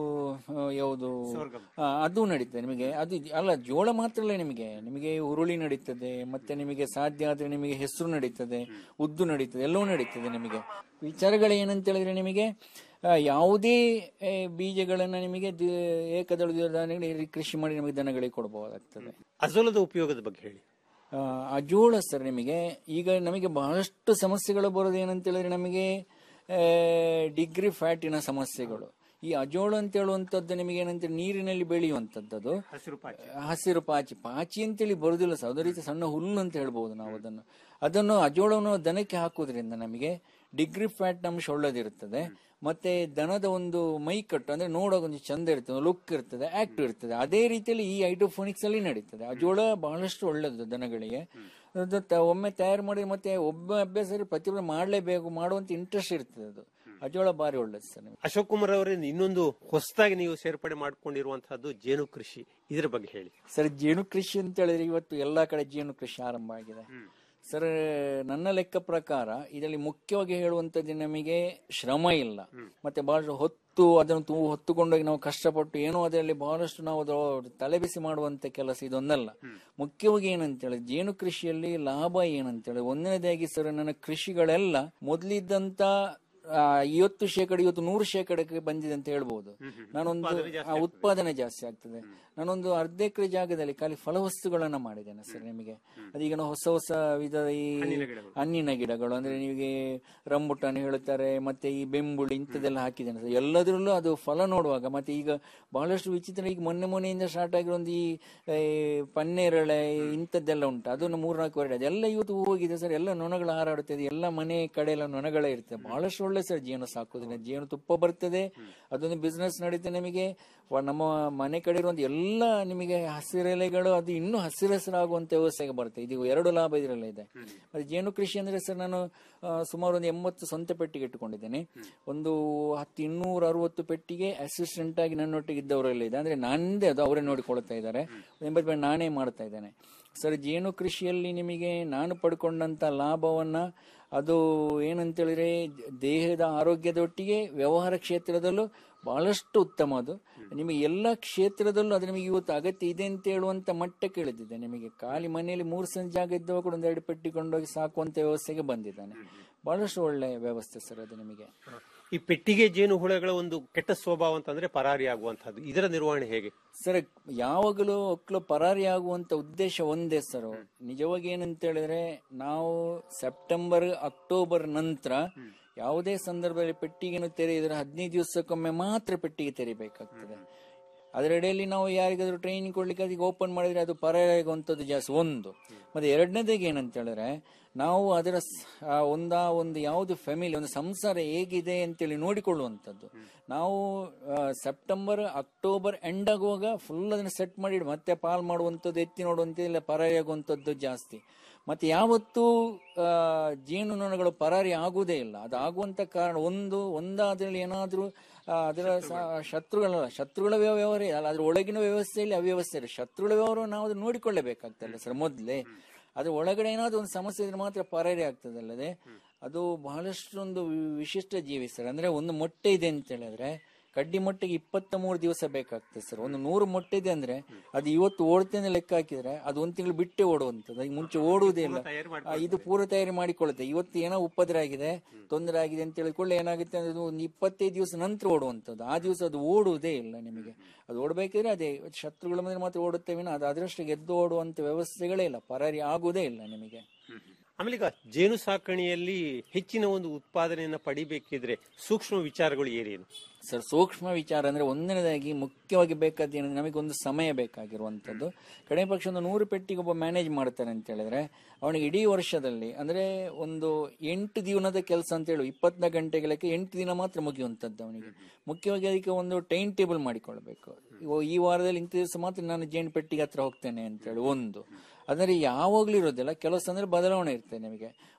ಆ, ಯಾವುದು ಆ, ಅದು ನಡೀತದೆ ನಿಮಗೆ ಅದು ಇದ್- ಅಲ್ಲ ಜೋಳ ಮಾತ್ರ ಅಲ್ಲ ನಿಮಗೆ ನಿಮಗೆ ಹುರುಳಿ ನಡೀತದೆ ಮತ್ತೆ ನಿಮಗೆ ಸಾಧ್ಯ ಆದ್ರೆ ನಿಮಗೆ ಹೆಸರು ನಡೀತದೆ ಉದ್ದು ನಡೀತದೆ ಎಲ್ಲವೂ ನಡೀತದೆ ನಿಮಗೆ ವಿಚಾರಗಳು ಏನಂತ ಹೇಳಿದ್ರೆ ನಿಮಗೆ ಆ, ಯಾವುದೇ ಆ, ಬೀಜಗಳನ್ನ ನಿಮಗೆ ದಿ- ಏಕದಳ ದ್ವಿದಳ ಕೃಷಿ ಮಾಡಿ ನಮಗೆ ದನಗಳಿಗೆ ಕೊಡಬಹುದಾಗ್ತದೆ ಅಜೋಲದ ಉಪಯೋಗದ ಬಗ್ಗೆ ಹೇಳಿ ಆ, ಅಜೋಳ ಸರ್ ನಿಮಗೆ ಈಗ ನಮಗೆ ಬಹಳಷ್ಟು ಸಮಸ್ಯೆಗಳು ಬರೋದು ಏನಂತ ಹೇಳಿದ್ರೆ ನಮಗೆ ಆ, ಡಿಗ್ರಿ ಫ್ಯಾಟಿನ ಸಮಸ್ಯೆಗಳು ಈ ಅಜೋಳ ಅಂತ ಹೇಳುವಂಥದ್ದು ನಿಮಗೆ ಏನಂತ ನೀರಿನಲ್ಲಿ ಬೆಳೆಯುವಂಥದ್ದು ಅದು ಹಸಿರು ಪಾಚಿ ಹಸಿರು ಪಾಚಿ ಪಾಚಿ ಅಂತೇಳಿ ಬರುದಿಲ್ಲ ಸರ್ ಅದೇ ರೀತಿ ಸಣ್ಣ ಹುಲ್ಲು ಅಂತ ಹೇಳ್ಬೋದು ನಾವು ಅದನ್ನು ಅದನ್ನು ಅಜೋಳವನ್ನು ದನಕ್ಕೆ ಹಾಕುವುದರಿಂದ ನಮಗೆ ಡಿಗ್ರಿ ಫ್ಯಾಟ್ ಅಂಶ ಒಳ್ಳೆದಿರುತ್ತದೆ ಮತ್ತೆ ದನದ ಒಂದು ಮೈಕಟ್ಟು ಅಂದ್ರೆ ನೋಡೋಕೆ ಒಂದು ಚಂದ ಇರ್ತದೆ ಲುಕ್ ಇರ್ತದೆ ಆಕ್ಟಿವ್ ಇರ್ತದೆ ಅದೇ ರೀತಿಯಲ್ಲಿ ಈ ಹೈಡ್ರೋಫೋನಿಕ್ಸ್ ಅಲ್ಲಿ ನಡೀತದೆ ಅಜೋಳ ಬಹಳಷ್ಟು ಒಳ್ಳೆಯದು ದನಗಳಿಗೆ ಅದು ತ- ಒಮ್ಮೆ ತಯಾರು ಮಾಡಿ ಮತ್ತೆ ಒಬ್ಬ ಅಭ್ಯಾಸ ಪ್ರತಿಯೊಬ್ಬರು ಮಾಡಲೇಬೇಕು ಮಾಡುವಂತ ಇಂಟ್ರೆಸ್ಟ್ ಇರ್ತದೆ ಅದು ಅಜೋಳ ಬಾರಿ ಒಳ್ಳೇದು ಸರ್ ನಿಮಗೆ ಅಶೋಕ್ ಕುಮಾರ್ ಅವರೇ ಇನ್ನೊಂದು ಹೊಸದಾಗಿ ನೀವು ಸೇರ್ಪಡೆ ಮಾಡ್ಕೊಂಡಿರುವಂತಹದ್ದು ಜೇನು ಕೃಷಿ ಇದರ ಬಗ್ಗೆ ಹೇಳಿ ಸರ್ ಜೇನು ಕೃಷಿ ಅಂತ ಹೇಳಿದ್ರೆ ಇವತ್ತು ಎಲ್ಲಾ ಕಡೆ ಜೇನು ಕೃಷಿ ಆರಂಭ ಆಗಿದೆ ಸರ್ ನನ್ನ ಲೆಕ್ಕ ಪ್ರಕಾರ ಇದರಲ್ಲಿ ಮುಖ್ಯವಾಗಿ ಹೇಳುವಂತದ್ದು ನಮಗೆ ಶ್ರಮ ಇಲ್ಲ ಮತ್ತೆ ಬಹಳ ಹೊತ್ತು ಅದನ್ನು ತು ಹೊತ್ತುಕೊಂಡೋಗಿ ನಾವು ಕಷ್ಟಪಟ್ಟು ಏನೋ ಅದರಲ್ಲಿ ಬಹಳಷ್ಟು ನಾವು ಅದು ತಲೆಬಿಸಿ ಮಾಡುವಂತ ಕೆಲಸ ಇದೊಂದಲ್ಲ ಮುಖ್ಯವಾಗಿ ಏನಂತೇಳಿ ಜೇನು ಕೃಷಿಯಲ್ಲಿ ಲಾಭ ಏನಂತೇಳಿ ಒಂದನೇದಾಗಿ ಸರ್ ನನ್ನ ಕೃಷಿಗಳೆಲ್ಲ ಮೊದಲಿದ್ದಂತ ಆ, ಇವತ್ತು ಶೇಕಡ ಇವತ್ತು ನೂರು ಶೇಕಡಕ್ಕೆ ಬಂದಿದೆ ಅಂತ ಹೇಳ್ಬೋದು ನಾನೊಂದು ಆ, ಉತ್ಪಾದನೆ ಜಾಸ್ತಿ ಆಗ್ತದೆ ನಾನೊಂದು ಅರ್ಧ ಎಕರೆ ಜಾಗದಲ್ಲಿ ಖಾಲಿ ಫಲವಸ್ತುಗಳನ್ನ ಮಾಡಿದ್ದೇನೆ ಸರ್ ನಿಮಗೆ ಅದೀಗ ನಾವು ಹೊಸ ಹೊಸ ವಿಧದ ಈ ಹಣ್ಣಿನ ಗಿಡಗಳು ಅಂದ್ರೆ ನಿಮಗೆ ರಂಬುಟಾನ್ ಹೇಳುತ್ತಾರೆ ಮತ್ತೆ ಈ ಬೆಂಬುಳಿ ಇಂಥದ್ದೆಲ್ಲ ಹಾಕಿದ್ದೇನೆ ಸರ್ ಎಲ್ಲದರಲ್ಲೂ ಅದು ಫಲ ನೋಡುವಾಗ ಮತ್ತೆ ಈಗ ಬಹಳಷ್ಟು ವಿಚಿತ್ರ ಈಗ ಮೊನ್ನೆ ಮೊನ್ನೆಯಿಂದ ಸ್ಟಾರ್ಟ್ ಆಗಿರೋ ಒಂದು ಈ ಏ, ಪನ್ನೇರಳೆ ಇಂಥದ್ದೆಲ್ಲ ಉಂಟು ಅದನ್ನು ಮೂರ್ನಾಲ್ಕು ವರ್ಷ ಅದೆಲ್ಲ ಇವತ್ತು ಹೋಗಿದೆ ಸರ್ ಎಲ್ಲ ನೊಣಗಳು ಹಾರಾಡುತ್ತದೆ ಎಲ್ಲ ಮನೆ ಕಡೆ ಎಲ್ಲ ನೊಣಗಳೇ ಇರ್ತದೆ ಬಹಳಷ್ಟು ಒಳ್ಳೆ ಸರ್ ಜೇನು ಸಾಕೋದ್ರಿಂದ ಜೇನು ತುಪ್ಪ ಬರ್ತದೆ ಅದೊಂದು ಬಿಸ್ನೆಸ್ ನಡೀತದೆ ನಿಮಗೆ ವ- ನಮ್ಮ ಮನೆ ಕಡೆ ಇರುವಂತ ಎಲ್ಲ ನಿಮಗೆ ಹಸಿರೆಲೆಗಳು ಅದು ಇನ್ನೂ ಹಸಿರು ಹಸಿರಾಗುವಂತ ವ್ಯವಸ್ಥೆಗೆ ಬರುತ್ತೆ ಇದು ಎರಡು ಲಾಭ ಇದರಲ್ಲ ಇದೆ ಮತ್ತೆ ಜೇನು ಕೃಷಿ ಅಂದ್ರೆ ಸರ್ ನಾನು ಆ, ಸುಮಾರು ಒಂದು ಎಂಬತ್ತು ಸ್ವಂತ ಪೆಟ್ಟಿಗೆ ಇಟ್ಟುಕೊಂಡಿದ್ದೇನೆ ಒಂದು ಹತ್ತು ಇನ್ನೂರ ಅರವತ್ತು ಪೆಟ್ಟಿಗೆ ಅಸಿಸ್ಟೆಂಟ್ ಆಗಿ ನನ್ನೊಟ್ಟಿಗೆ ಇದ್ದವರೆಲ್ಲ ಇದೆ ಅಂದ್ರೆ ನಂದೇ ಅದು ಅವರೇ ನೋಡಿಕೊಳ್ತಾ ಇದ್ದಾರೆ ಎಂಬತ್ತು ರೂಪಾಯಿ ನಾನೇ ಮಾಡ್ತಾ ಇದ್ದೇನೆ ಸರ್ ಜೇನು ಕೃಷಿಯಲ್ಲಿ ನಿಮಗೆ ನಾನು ಪಡ್ಕೊಂಡಂತ ಲಾಭವನ್ನ ಅದು ಏನಂತೇಳಿದ್ರೆ ದೇಹದ ಆರೋಗ್ಯದೊಟ್ಟಿಗೆ ವ್ಯವಹಾರ ಕ್ಷೇತ್ರದಲ್ಲೂ ಬಹಳಷ್ಟು ಉತ್ತಮ ಅದು ನಿಮಗೆ ಎಲ್ಲ ಕ್ಷೇತ್ರದಲ್ಲೂ ಅದು ನಿಮಗೆ ಇವತ್ತು ಅಗತ್ಯ ಇದೆ ಅಂತ ಹೇಳುವಂತ ಮಟ್ಟಕ್ಕೆ ಇಳಿದಿದೆ ನಿಮಗೆ ಖಾಲಿ ಮನೆಯಲ್ಲಿ ಮೂರು ಸೆಂಟ್ ಜಾಗ ಇದ್ದವ ಕೂಡ ಒಂದೆರಡು ಪೆಟ್ಟಿ ಕೊಂಡೋಗಿ ಸಾಕುವಂತ ವ್ಯವಸ್ಥೆಗೆ ಬಂದಿದ್ದಾನೆ ಬಹಳಷ್ಟು ಒಳ್ಳೆ ವ್ಯವಸ್ಥೆ ಸರ್ ಅದು ನಿಮಗೆ ಈ ಪೆಟ್ಟಿಗೆ ಜೇನು ಹುಳಗಳ ಒಂದು ಕೆಟ್ಟ ಸ್ವಭಾವ ಅಂತಂದ್ರೆ ಪರಾರಿ ಆಗುವಂತಹದ್ದು ಇದರ ನಿರ್ವಹಣೆ ಹೇಗೆ ಸರ್ ಯಾವಾಗಲೂ ಒಕ್ಕಲು ಪರಾರಿ ಆಗುವಂತ ಉದ್ದೇಶ ಒಂದೇ ಸರ್ ನಿಜವಾಗಿ ಏನಂತ ಹೇಳಿದ್ರೆ ನಾವು ಸೆಪ್ಟೆಂಬರ್ ಅಕ್ಟೋಬರ್ ನಂತರ ಯಾವುದೇ ಸಂದರ್ಭದಲ್ಲಿ ಪೆಟ್ಟಿಗೆಯನ್ನು ತೆರೆಯಿದ್ರೆ ಹದಿನೈದು ದಿವಸಕ್ಕೊಮ್ಮೆ ಮಾತ್ರ ಪೆಟ್ಟಿಗೆ ತೆರಿಬೇಕಾಗ್ತದೆ ಅದರಡಿಯಲ್ಲಿ ನಾವು ಯಾರಿಗಾದ್ರೂ ಟ್ರೈನಿಂಗ್ ಕೊಡ್ಲಿಕ್ಕೆ ಅದಕ್ಕೆ ಓಪನ್ ಮಾಡಿದ್ರೆ ಅದು ಪರಾರಿ ಆಗುವಂಥದ್ದು ಜಾಸ್ತಿ ಒಂದು ಮತ್ತೆ ಎರಡನೇದಾಗಿ ಏನಂತ ಹೇಳಿದ್ರೆ ನಾವು ಅದರ ಸ- ಆ ಒಂದ ಒಂದು ಯಾವುದು ಫ್ಯಾಮಿಲಿ ಒಂದು ಸಂಸಾರ ಹೇಗಿದೆ ಅಂತೇಳಿ ನೋಡಿಕೊಳ್ಳುವಂಥದ್ದು ನಾವು ಆ, ಸೆಪ್ಟೆಂಬರ್ ಅಕ್ಟೋಬರ್ ಎಂಡ್ ಆಗುವಾಗ ಫುಲ್ ಅದನ್ನ ಸೆಟ್ ಮಾಡಿ ಮತ್ತೆ ಪಾಲ್ ಮಾಡುವಂಥದ್ದು ಎತ್ತಿ ನೋಡುವಂಥದ್ದು ಇಲ್ಲ ಪರಾರಿ ಆಗುವಂಥದ್ದು ಜಾಸ್ತಿ ಮತ್ತೆ ಯಾವತ್ತೂ ಆ, ಜೇನುನೊಣಗಳು ಪರಾರಿ ಆಗುವುದೇ ಇಲ್ಲ ಅದು ಆಗುವಂತ ಕಾರಣ ಒಂದು ಒಂದಾದ್ರಲ್ಲಿ ಏನಾದ್ರೂ ಆ, ಅದರ ಸ- ಶತ್ರುಗಳಲ್ಲ ಶತ್ರುಗಳ ವ್ಯವ- ವ್ಯವಹಾರ ಅಲ್ಲ ಅದ್ರ ಒಳಗಿನ ವ್ಯವಸ್ಥೆಯಲ್ಲಿ ಅವ್ಯವಸ್ಥೆ ಇದೆ ಶತ್ರುಗಳ ವ್ಯವಹಾರ ನಾವು ಅದನ್ನ ನೋಡಿಕೊಳ್ಳಬೇಕಾಗ್ತಲ್ಲ ಸರ್ ಮೊದಲೇ ಅದ್ರ ಒಳಗಡೆ ಏನಾದ್ರು ಒಂದು ಸಮಸ್ಯೆ ಇದ್ರೆ ಮಾತ್ರ ಪರಾರಿ ಆಗ್ತದಲ್ಲದೆ ಅದು ಬಹಳಷ್ಟು ಒಂದು ವಿ- ವಿಶಿಷ್ಟ ಜೀವಿ ಸರ್ ಅಂದ್ರೆ ಒಂದು ಮೊಟ್ಟೆ ಇದೆ ಅಂತ ಹೇಳಿದ್ರೆ ಕಡ್ಡಿ ಮೊಟ್ಟೆಗೆ ಇಪ್ಪತ್ತ ಮೂರು ದಿವಸ ಬೇಕಾಗ್ತದೆ ಸರ್ ಒಂದು ನೂರು ಮೊಟ್ಟೆ ಇದೆ ಅಂದ್ರೆ ಅದು ಇವತ್ತು ಓಡ್ತೇನೆ ಲೆಕ್ಕ ಹಾಕಿದ್ರೆ ಅದು ಒಂದು ತಿಂಗಳು ಬಿಟ್ಟೆ ಓಡುವಂಥದ್ದು ಅದಕ್ಕೆ ಮುಂಚೆ ಓಡುವುದೇ ಇಲ್ಲ ಆ, ಇದು ಪೂರ್ವ ತಯಾರಿ ಮಾಡಿಕೊಳ್ಳುತ್ತೆ ಇವತ್ತು ಏನೋ ಉಪದ್ರ ಆಗಿದೆ ತೊಂದರೆ ಆಗಿದೆ ಅಂತ ಹೇಳಿಕೊಳ್ಳಿ ಏನಾಗುತ್ತೆ ಅಂದ್ರೆ ಅದು ಒಂದು ಇಪ್ಪತ್ತೈದು ದಿವಸ ನಂತರ ಓಡುವಂಥದ್ದು ಆ ದಿವಸ ಅದು ಓಡುವುದೇ ಇಲ್ಲ ನಿಮಗೆ ಅದು ಓಡಬೇಕಿದ್ರೆ ಅದೇ ಶತ್ರುಗಳ ಮೇಲೆ ಮಾತ್ರ ಓಡುತ್ತೆ ವಿನ ಅದು ಅದರಷ್ಟು ಗೆದ್ದು ಓಡುವಂತ ವ್ಯವಸ್ಥೆಗಳೇ ಇಲ್ಲ ಪರಾರಿ ಆಗುವುದೇ ಇಲ್ಲ ನಿಮಗೆ ಆಮೇಲೆ ಈಗ ಜೇನು ಸಾಕಣೆಯಲ್ಲಿ ಹೆಚ್ಚಿನ ಒಂದು ಉತ್ಪಾದನೆಯನ್ನ ಪಡಿಬೇಕಿದ್ರೆ ಸೂಕ್ಷ್ಮ ವಿಚಾರಗಳು ಏನೇನು ಸರ್ ಸೂಕ್ಷ್ಮ ವಿಚಾರ ಅಂದ್ರೆ ಒಂದನೇದಾಗಿ ಮುಖ್ಯವಾಗಿ ಬೇಕಾದ ಏನಂದ್ರೆ ನಮಗೊಂದು ಸಮಯ ಬೇಕಾಗಿರುವಂತದ್ದು ಕಡಿಮೆ ಪಕ್ಷ ಒಂದು ನೂರು ಪೆಟ್ಟಿಗೆ ಒಬ್ಬ ಮ್ಯಾನೇಜ್ ಮಾಡ್ತಾನೆ ಅಂತ ಹೇಳಿದ್ರೆ ಅವನಿಗೆ ಇಡೀ ವರ್ಷದಲ್ಲಿ ಅಂದ್ರೆ ಒಂದು ಎಂಟು ದಿನದ ಕೆಲಸ ಅಂತ ಹೇಳಿ ಇಪ್ಪತ್ನಾಲ್ಕು ಗಂಟೆಗಳಕ್ಕೆ ಎಂಟು ದಿನ ಮಾತ್ರ ಮುಗಿಯುವಂಥದ್ದು ಅವನಿಗೆ ಮುಖ್ಯವಾಗಿ ಅದಕ್ಕೆ ಒಂದು ಟೈಮ್ ಟೇಬಲ್ ಮಾಡಿಕೊಳ್ಬೇಕು ಇವ- ಈ ವಾರದಲ್ಲಿ ಇಂಥ ದಿವಸ ಮಾತ್ರ ನಾನು ಜೇನು ಪೆಟ್ಟಿಗೆ ಹತ್ರ ಹೋಗ್ತೇನೆ ಅಂತ ಹೇಳಿ ಒಂದು ಆದರೆ ಯಾವಾಗ್ಲೂ ಇರೋದಿಲ್ಲ ಕೆಲವು ಸಂದರ್ಭ ಬದಲಾವಣೆ ಇರ್ತದೆ ನಿಮಗೆ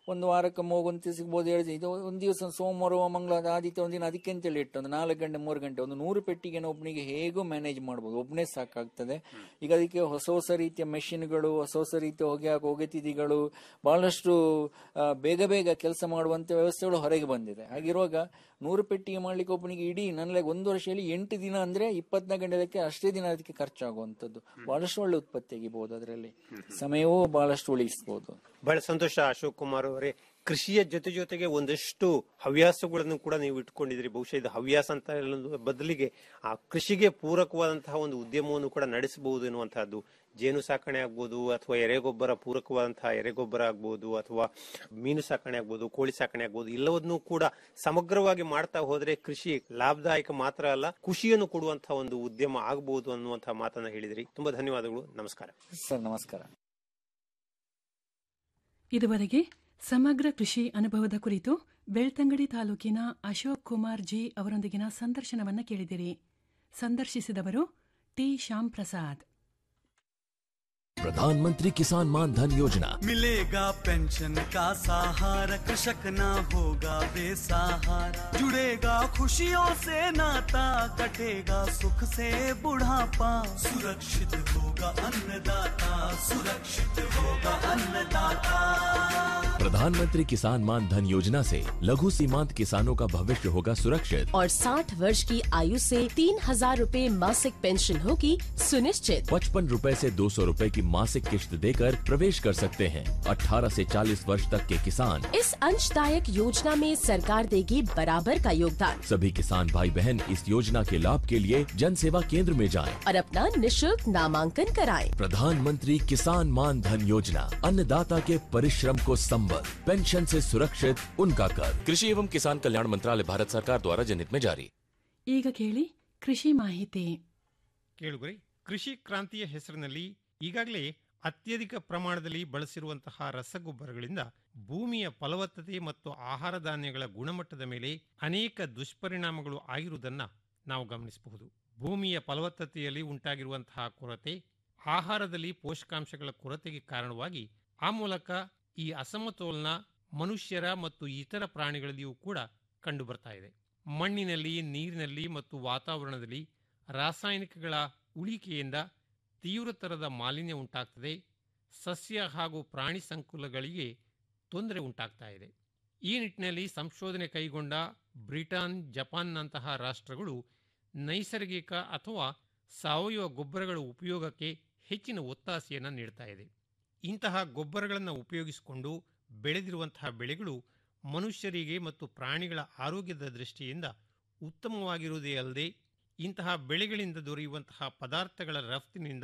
ಒಂದು ವಾರಕ್ಕೆ ಹೋಗುವಂತ ಸಿಗ್ಬೋದು ಹೇಳಿದ್ರೆ ಇದು ಒಂದು ದಿವಸ ಸೋಮವಾರ ಮಂಗಳವಾರ ಆದಿತ್ಯ ಒಂದಿನ ಅದಕ್ಕೆ ಅಂತೇಳಿ ಇಟ್ಟು ಒಂದು ನಾಲ್ಕು ಗಂಟೆ ಮೂರು ಗಂಟೆ ಒಂದು ನೂರು ಪೆಟ್ಟಿಗೆ ಒಬ್ಬನಿಗೆ ಹೇಗೂ ಮ್ಯಾನೇಜ್ ಮಾಡ್ಬೋದು ಒಬ್ಬನೇ ಸಾಕಾಗ್ತದೆ ಈಗ ಅದಕ್ಕೆ ಹೊಸ ಹೊಸ ರೀತಿಯ ಮೆಷಿನ್ಗಳು ಹೊಸ ಹೊಸ ರೀತಿಯ ಹೊಗೆ ಹಾಕೋ ಹೊಗೆ ತಿಥಿಗಳು ಬಹಳಷ್ಟು ಆ, ಬೇಗ ಬೇಗ ಕೆಲಸ ಮಾಡುವಂತ ವ್ಯವಸ್ಥೆಗಳು ಹೊರಗೆ ಬಂದಿದೆ ಹಾಗಿರುವಾಗ ನೂರು ಪೆಟ್ಟಿಗೆ ಮಾಡ್ಲಿಕ್ಕೆ ಒಬ್ಬನಿಗೆ ಇಡೀ ನನಗೆ ಒಂದು ವರ್ಷದಲ್ಲಿ ಎಂಟು ದಿನ ಅಂದ್ರೆ ಇಪ್ಪತ್ನಾಲ್ಕು ಗಂಟೆಗೆ ಅಷ್ಟೇ ದಿನ ಅದಕ್ಕೆ ಖರ್ಚಾಗುವಂಥದ್ದು ಬಹಳಷ್ಟು ಒಳ್ಳೆ ಉತ್ಪತ್ತಿ ಆಗಿಬಹುದು ಅದರಲ್ಲಿ ಸಮಯವೂ ಬಹಳಷ್ಟು ಉಳಿಸಬಹುದು ಬಹಳ ಸಂತೋಷ ಅಶೋಕ್ ಕುಮಾರ್ ಅವರೇ ಕೃಷಿಯ ಜೊತೆ ಜೊತೆಗೆ ಒಂದಷ್ಟು ಹವ್ಯಾಸಗಳನ್ನು ಕೂಡ ನೀವು ಇಟ್ಕೊಂಡಿದ್ರಿ ಬಹುಶಃ ಇದು ಹವ್ಯಾಸ ಅಂತ ಹೇಳೋದು ಬದಲಿಗೆ ಆ ಕೃಷಿಗೆ ಪೂರಕವಾದಂತಹ ಒಂದು ಉದ್ಯಮವನ್ನು ಕೂಡ ನಡೆಸಬಹುದು ಎನ್ನುವಂತಹದ್ದು ಜೇನು ಸಾಕಣೆ ಆಗ್ಬೋದು ಅಥವಾ ಎರೆಗೊಬ್ಬರ ಪೂರಕವಾದಂತಹ ಎರೆಗೊಬ್ಬರ ಆಗ್ಬೋದು ಅಥವಾ ಮೀನು ಸಾಕಣೆ ಆಗ್ಬೋದು ಕೋಳಿ ಸಾಕಣೆ ಆಗ್ಬೋದು ಎಲ್ಲವನ್ನೂ ಕೂಡ ಸಮಗ್ರವಾಗಿ ಮಾಡ್ತಾ ಹೋದ್ರೆ ಕೃಷಿ ಲಾಭದಾಯಕ ಮಾತ್ರ ಅಲ್ಲ ಖುಷಿಯನ್ನು ಕೊಡುವಂತಹ ಒಂದು ಉದ್ಯಮ ಆಗಬಹುದು ಅನ್ನುವಂತಹ ಮಾತನ್ನ ಹೇಳಿದ್ರಿ ತುಂಬಾ ಧನ್ಯವಾದಗಳು ನಮಸ್ಕಾರ ಸರ್ ನಮಸ್ಕಾರ ಇದುವರೆಗೆ ಸಮಗ್ರ ಕೃಷಿ ಅನುಭವದ ಕುರಿತು ಬೆಳ್ತಂಗಡಿ ತಾಲೂಕಿನ ಅಶೋಕ್ ಕುಮಾರ್ ಜಿ ಅವರೊಂದಿಗಿನ ಸಂದರ್ಶನವನ್ನು ಕೇಳಿದಿರಿ ಸಂದರ್ಶಿಸಿದವರು ಟಿ ಶ್ಯಾಮ್ ಪ್ರಸಾದ್ प्रधानमंत्री किसान मान धन योजना मिलेगा पेंशन का सहारा कृषक ना होगा बेसहारा जुड़ेगा खुशियों से नाता कटेगा सुख से बुढ़ापा सुरक्षित होगा अन्नदाता सुरक्षित होगा अन्नदाता प्रधानमंत्री किसान मान धन योजना से लघु सीमांत किसानों का भविष्य होगा सुरक्षित और 60 वर्ष की आयु से तीन हजार रूपए मासिक पेंशन होगी सुनिश्चित पचपन रूपए से दो सौ रूपए की मासिक किश्त देकर प्रवेश कर सकते हैं 18 से 40 वर्ष तक के किसान इस अंशदायक योजना में सरकार देगी बराबर का योगदान सभी किसान भाई बहन इस योजना के लाभ के लिए जन सेवा केंद्र में जाएं। और अपना निशुल्क नामांकन कराएं। प्रधानमंत्री किसान मान धन योजना अन्नदाता के परिश्रम को संबल पेंशन से सुरक्षित उनका कर कृषि एवं किसान कल्याण मंत्रालय भारत सरकार द्वारा जनहित में जारी ಈಗ ಕೇಳಿ ಕೃಷಿ ಮಾಹಿತಿ ಕೇಳುಗರೆ ಕೃಷಿ ಕ್ರಾಂತಿಯ ಹೆಸರಿನಲ್ಲಿ ಈಗಾಗಲೇ ಅತ್ಯಧಿಕ ಪ್ರಮಾಣದಲ್ಲಿ ಬಳಸಿರುವಂತಹ ರಸಗೊಬ್ಬರಗಳಿಂದ ಭೂಮಿಯ ಫಲವತ್ತತೆ ಮತ್ತು ಆಹಾರ ಧಾನ್ಯಗಳ ಗುಣಮಟ್ಟದ ಮೇಲೆ ಅನೇಕ ದುಷ್ಪರಿಣಾಮಗಳು ಆಗಿರುವುದನ್ನು ನಾವು ಗಮನಿಸಬಹುದು ಭೂಮಿಯ ಫಲವತ್ತತೆಯಲ್ಲಿ ಉಂಟಾಗಿರುವಂತಹ ಕೊರತೆ ಆಹಾರದಲ್ಲಿ ಪೋಷಕಾಂಶಗಳ ಕೊರತೆಗೆ ಕಾರಣವಾಗಿ ಆ ಮೂಲಕ ಈ ಅಸಮತೋಲನ ಮನುಷ್ಯರ ಮತ್ತು ಇತರ ಪ್ರಾಣಿಗಳಲ್ಲಿಯೂ ಕೂಡ ಕಂಡುಬರ್ತಾ ಇದೆ ಮಣ್ಣಿನಲ್ಲಿ ನೀರಿನಲ್ಲಿ ಮತ್ತು ವಾತಾವರಣದಲ್ಲಿ ರಾಸಾಯನಿಕಗಳ ಉಳಿಕೆಯಿಂದ ತೀವ್ರತರದ ಮಾಲಿನ್ಯ ಉಂಟಾಗ್ತದೆ ಸಸ್ಯ ಹಾಗೂ ಪ್ರಾಣಿ ಸಂಕುಲಗಳಿಗೆ ತೊಂದರೆ ಉಂಟಾಗ್ತಾ ಇದೆ ಈ ನಿಟ್ಟಿನಲ್ಲಿ ಸಂಶೋಧನೆ ಕೈಗೊಂಡ ಬ್ರಿಟನ್ ಜಪಾನ್ನಂತಹ ರಾಷ್ಟ್ರಗಳು ನೈಸರ್ಗಿಕ ಅಥವಾ ಸಾವಯವ ಗೊಬ್ಬರಗಳ ಉಪಯೋಗಕ್ಕೆ ಹೆಚ್ಚಿನ ಒತ್ತಾಸೆಯನ್ನು ನೀಡ್ತಾ ಇದೆ ಇಂತಹ ಗೊಬ್ಬರಗಳನ್ನು ಉಪಯೋಗಿಸಿಕೊಂಡು ಬೆಳೆದಿರುವಂತಹ ಬೆಳೆಗಳು ಮನುಷ್ಯರಿಗೆ ಮತ್ತು ಪ್ರಾಣಿಗಳ ಆರೋಗ್ಯದ ದೃಷ್ಟಿಯಿಂದ ಉತ್ತಮವಾಗಿರುವುದೇ ಅಲ್ಲದೆ ಇಂತಹ ಬೆಳೆಗಳಿಂದ ದೊರೆಯುವಂತಹ ಪದಾರ್ಥಗಳ ರಫ್ತಿನಿಂದ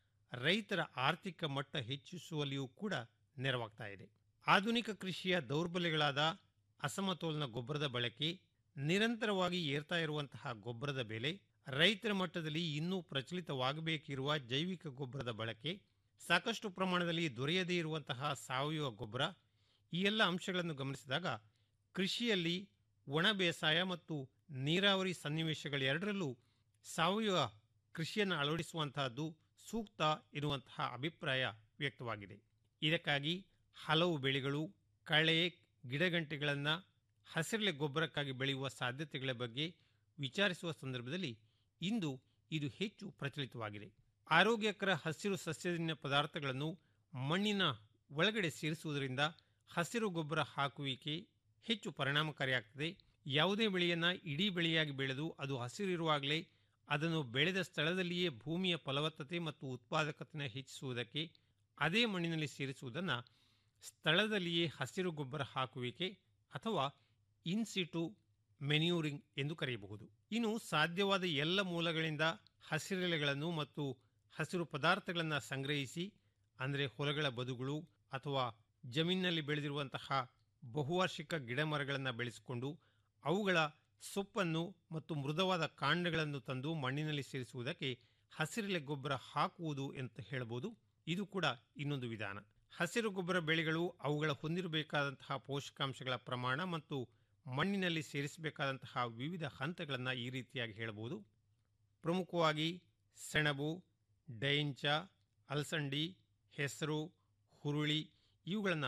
ರೈತರ ಆರ್ಥಿಕ ಮಟ್ಟ ಹೆಚ್ಚಿಸುವಲ್ಲಿಯೂ ಕೂಡ ನೆರವಾಗ್ತಾ ಇದೆ ಆಧುನಿಕ ಕೃಷಿಯ ದೌರ್ಬಲ್ಯಗಳಾದ ಅಸಮತೋಲನ ಗೊಬ್ಬರದ ಬಳಕೆ ನಿರಂತರವಾಗಿ ಏರ್ತಾ ಇರುವಂತಹ ಗೊಬ್ಬರದ ಬೆಲೆ ರೈತರ ಮಟ್ಟದಲ್ಲಿ ಇನ್ನೂ ಪ್ರಚಲಿತವಾಗಬೇಕಿರುವ ಜೈವಿಕ ಗೊಬ್ಬರದ ಬಳಕೆ ಸಾಕಷ್ಟು ಪ್ರಮಾಣದಲ್ಲಿ ದೊರೆಯದೇ ಇರುವಂತಹ ಸಾವಯವ ಗೊಬ್ಬರ ಈ ಎಲ್ಲ ಅಂಶಗಳನ್ನು ಗಮನಿಸಿದಾಗ ಕೃಷಿಯಲ್ಲಿ ಒಣ ಬೇಸಾಯ ಮತ್ತು ನೀರಾವರಿ ಸನ್ನಿವೇಶಗಳೆರಡರಲ್ಲೂ ಸಾವಯವ ಕೃಷಿಯನ್ನು ಅಳವಡಿಸುವಂತಹದ್ದು ಸೂಕ್ತ ಎನ್ನುವಂತಹ ಅಭಿಪ್ರಾಯ ವ್ಯಕ್ತವಾಗಿದೆ ಇದಕ್ಕಾಗಿ ಹಲವು ಬೆಳೆಗಳು ಕಳೆ ಗಿಡಗಂಟೆಗಳನ್ನು ಹಸಿರೆಲೆ ಗೊಬ್ಬರಕ್ಕಾಗಿ ಬೆಳೆಯುವ ಸಾಧ್ಯತೆಗಳ ಬಗ್ಗೆ ವಿಚಾರಿಸುವ ಸಂದರ್ಭದಲ್ಲಿ ಇಂದು ಇದು ಹೆಚ್ಚು ಪ್ರಚಲಿತವಾಗಿದೆ ಆರೋಗ್ಯಕರ ಹಸಿರು ಸಸ್ಯಜನ್ಯ ಪದಾರ್ಥಗಳನ್ನು ಮಣ್ಣಿನ ಒಳಗಡೆ ಸೇರಿಸುವುದರಿಂದ ಹಸಿರು ಗೊಬ್ಬರ ಹಾಕುವಿಕೆ ಹೆಚ್ಚು ಪರಿಣಾಮಕಾರಿಯಾಗ್ತದೆ ಯಾವುದೇ ಬೆಳೆಯನ್ನು ಇಡೀ ಬೆಳೆಯಾಗಿ ಬೆಳೆದು ಅದು ಹಸಿರಿರುವಾಗಲೇ ಅದನ್ನು ಬೆಳೆದ ಸ್ಥಳದಲ್ಲಿಯೇ ಭೂಮಿಯ ಫಲವತ್ತತೆ ಮತ್ತು ಉತ್ಪಾದಕತೆಯನ್ನು ಹೆಚ್ಚಿಸುವುದಕ್ಕೆ ಅದೇ ಮಣ್ಣಿನಲ್ಲಿ ಸೇರಿಸುವುದನ್ನು ಸ್ಥಳದಲ್ಲಿಯೇ ಹಸಿರು ಗೊಬ್ಬರ ಹಾಕುವಿಕೆ ಅಥವಾ ಇನ್ಸಿಟು ಮೆನ್ಯೂರಿಂಗ್ ಎಂದು ಕರೆಯಬಹುದು ಇನ್ನು ಸಾಧ್ಯವಾದ ಎಲ್ಲ ಮೂಲಗಳಿಂದ ಹಸಿರೆಲೆಗಳನ್ನು ಮತ್ತು ಹಸಿರು ಪದಾರ್ಥಗಳನ್ನು ಸಂಗ್ರಹಿಸಿ ಅಂದರೆ ಹೊಲಗಳ ಬದುಗಳು ಅಥವಾ ಜಮೀನಿನಲ್ಲಿ ಬೆಳೆದಿರುವಂತಹ ಬಹುವಾರ್ಷಿಕ ಗಿಡಮರಗಳನ್ನು ಬೆಳೆಸಿಕೊಂಡು ಅವುಗಳ ಸೊಪ್ಪನ್ನು ಮತ್ತು ಮೃದುವಾದ ಕಾಂಡಗಳನ್ನು ತಂದು ಮಣ್ಣಿನಲ್ಲಿ ಸೇರಿಸುವುದಕ್ಕೆ ಹಸಿರೆಲೆ ಗೊಬ್ಬರ ಹಾಕುವುದು ಅಂತ ಹೇಳಬಹುದು ಇದು ಕೂಡ ಇನ್ನೊಂದು ವಿಧಾನ ಹಸಿರು ಗೊಬ್ಬರ ಬೆಳೆಗಳು ಅವುಗಳ ಹೊಂದಿರಬೇಕಾದಂತಹ ಪೋಷಕಾಂಶಗಳ ಪ್ರಮಾಣ ಮತ್ತು ಮಣ್ಣಿನಲ್ಲಿ ಸೇರಿಸಬೇಕಾದಂತಹ ವಿವಿಧ ಹಂತಗಳನ್ನು ಈ ರೀತಿಯಾಗಿ ಹೇಳಬಹುದು ಪ್ರಮುಖವಾಗಿ ಸೆಣಬು ಡೈಂಚ ಅಲಸಂಡಿ ಹೆಸರು ಹುರುಳಿ ಇವುಗಳನ್ನು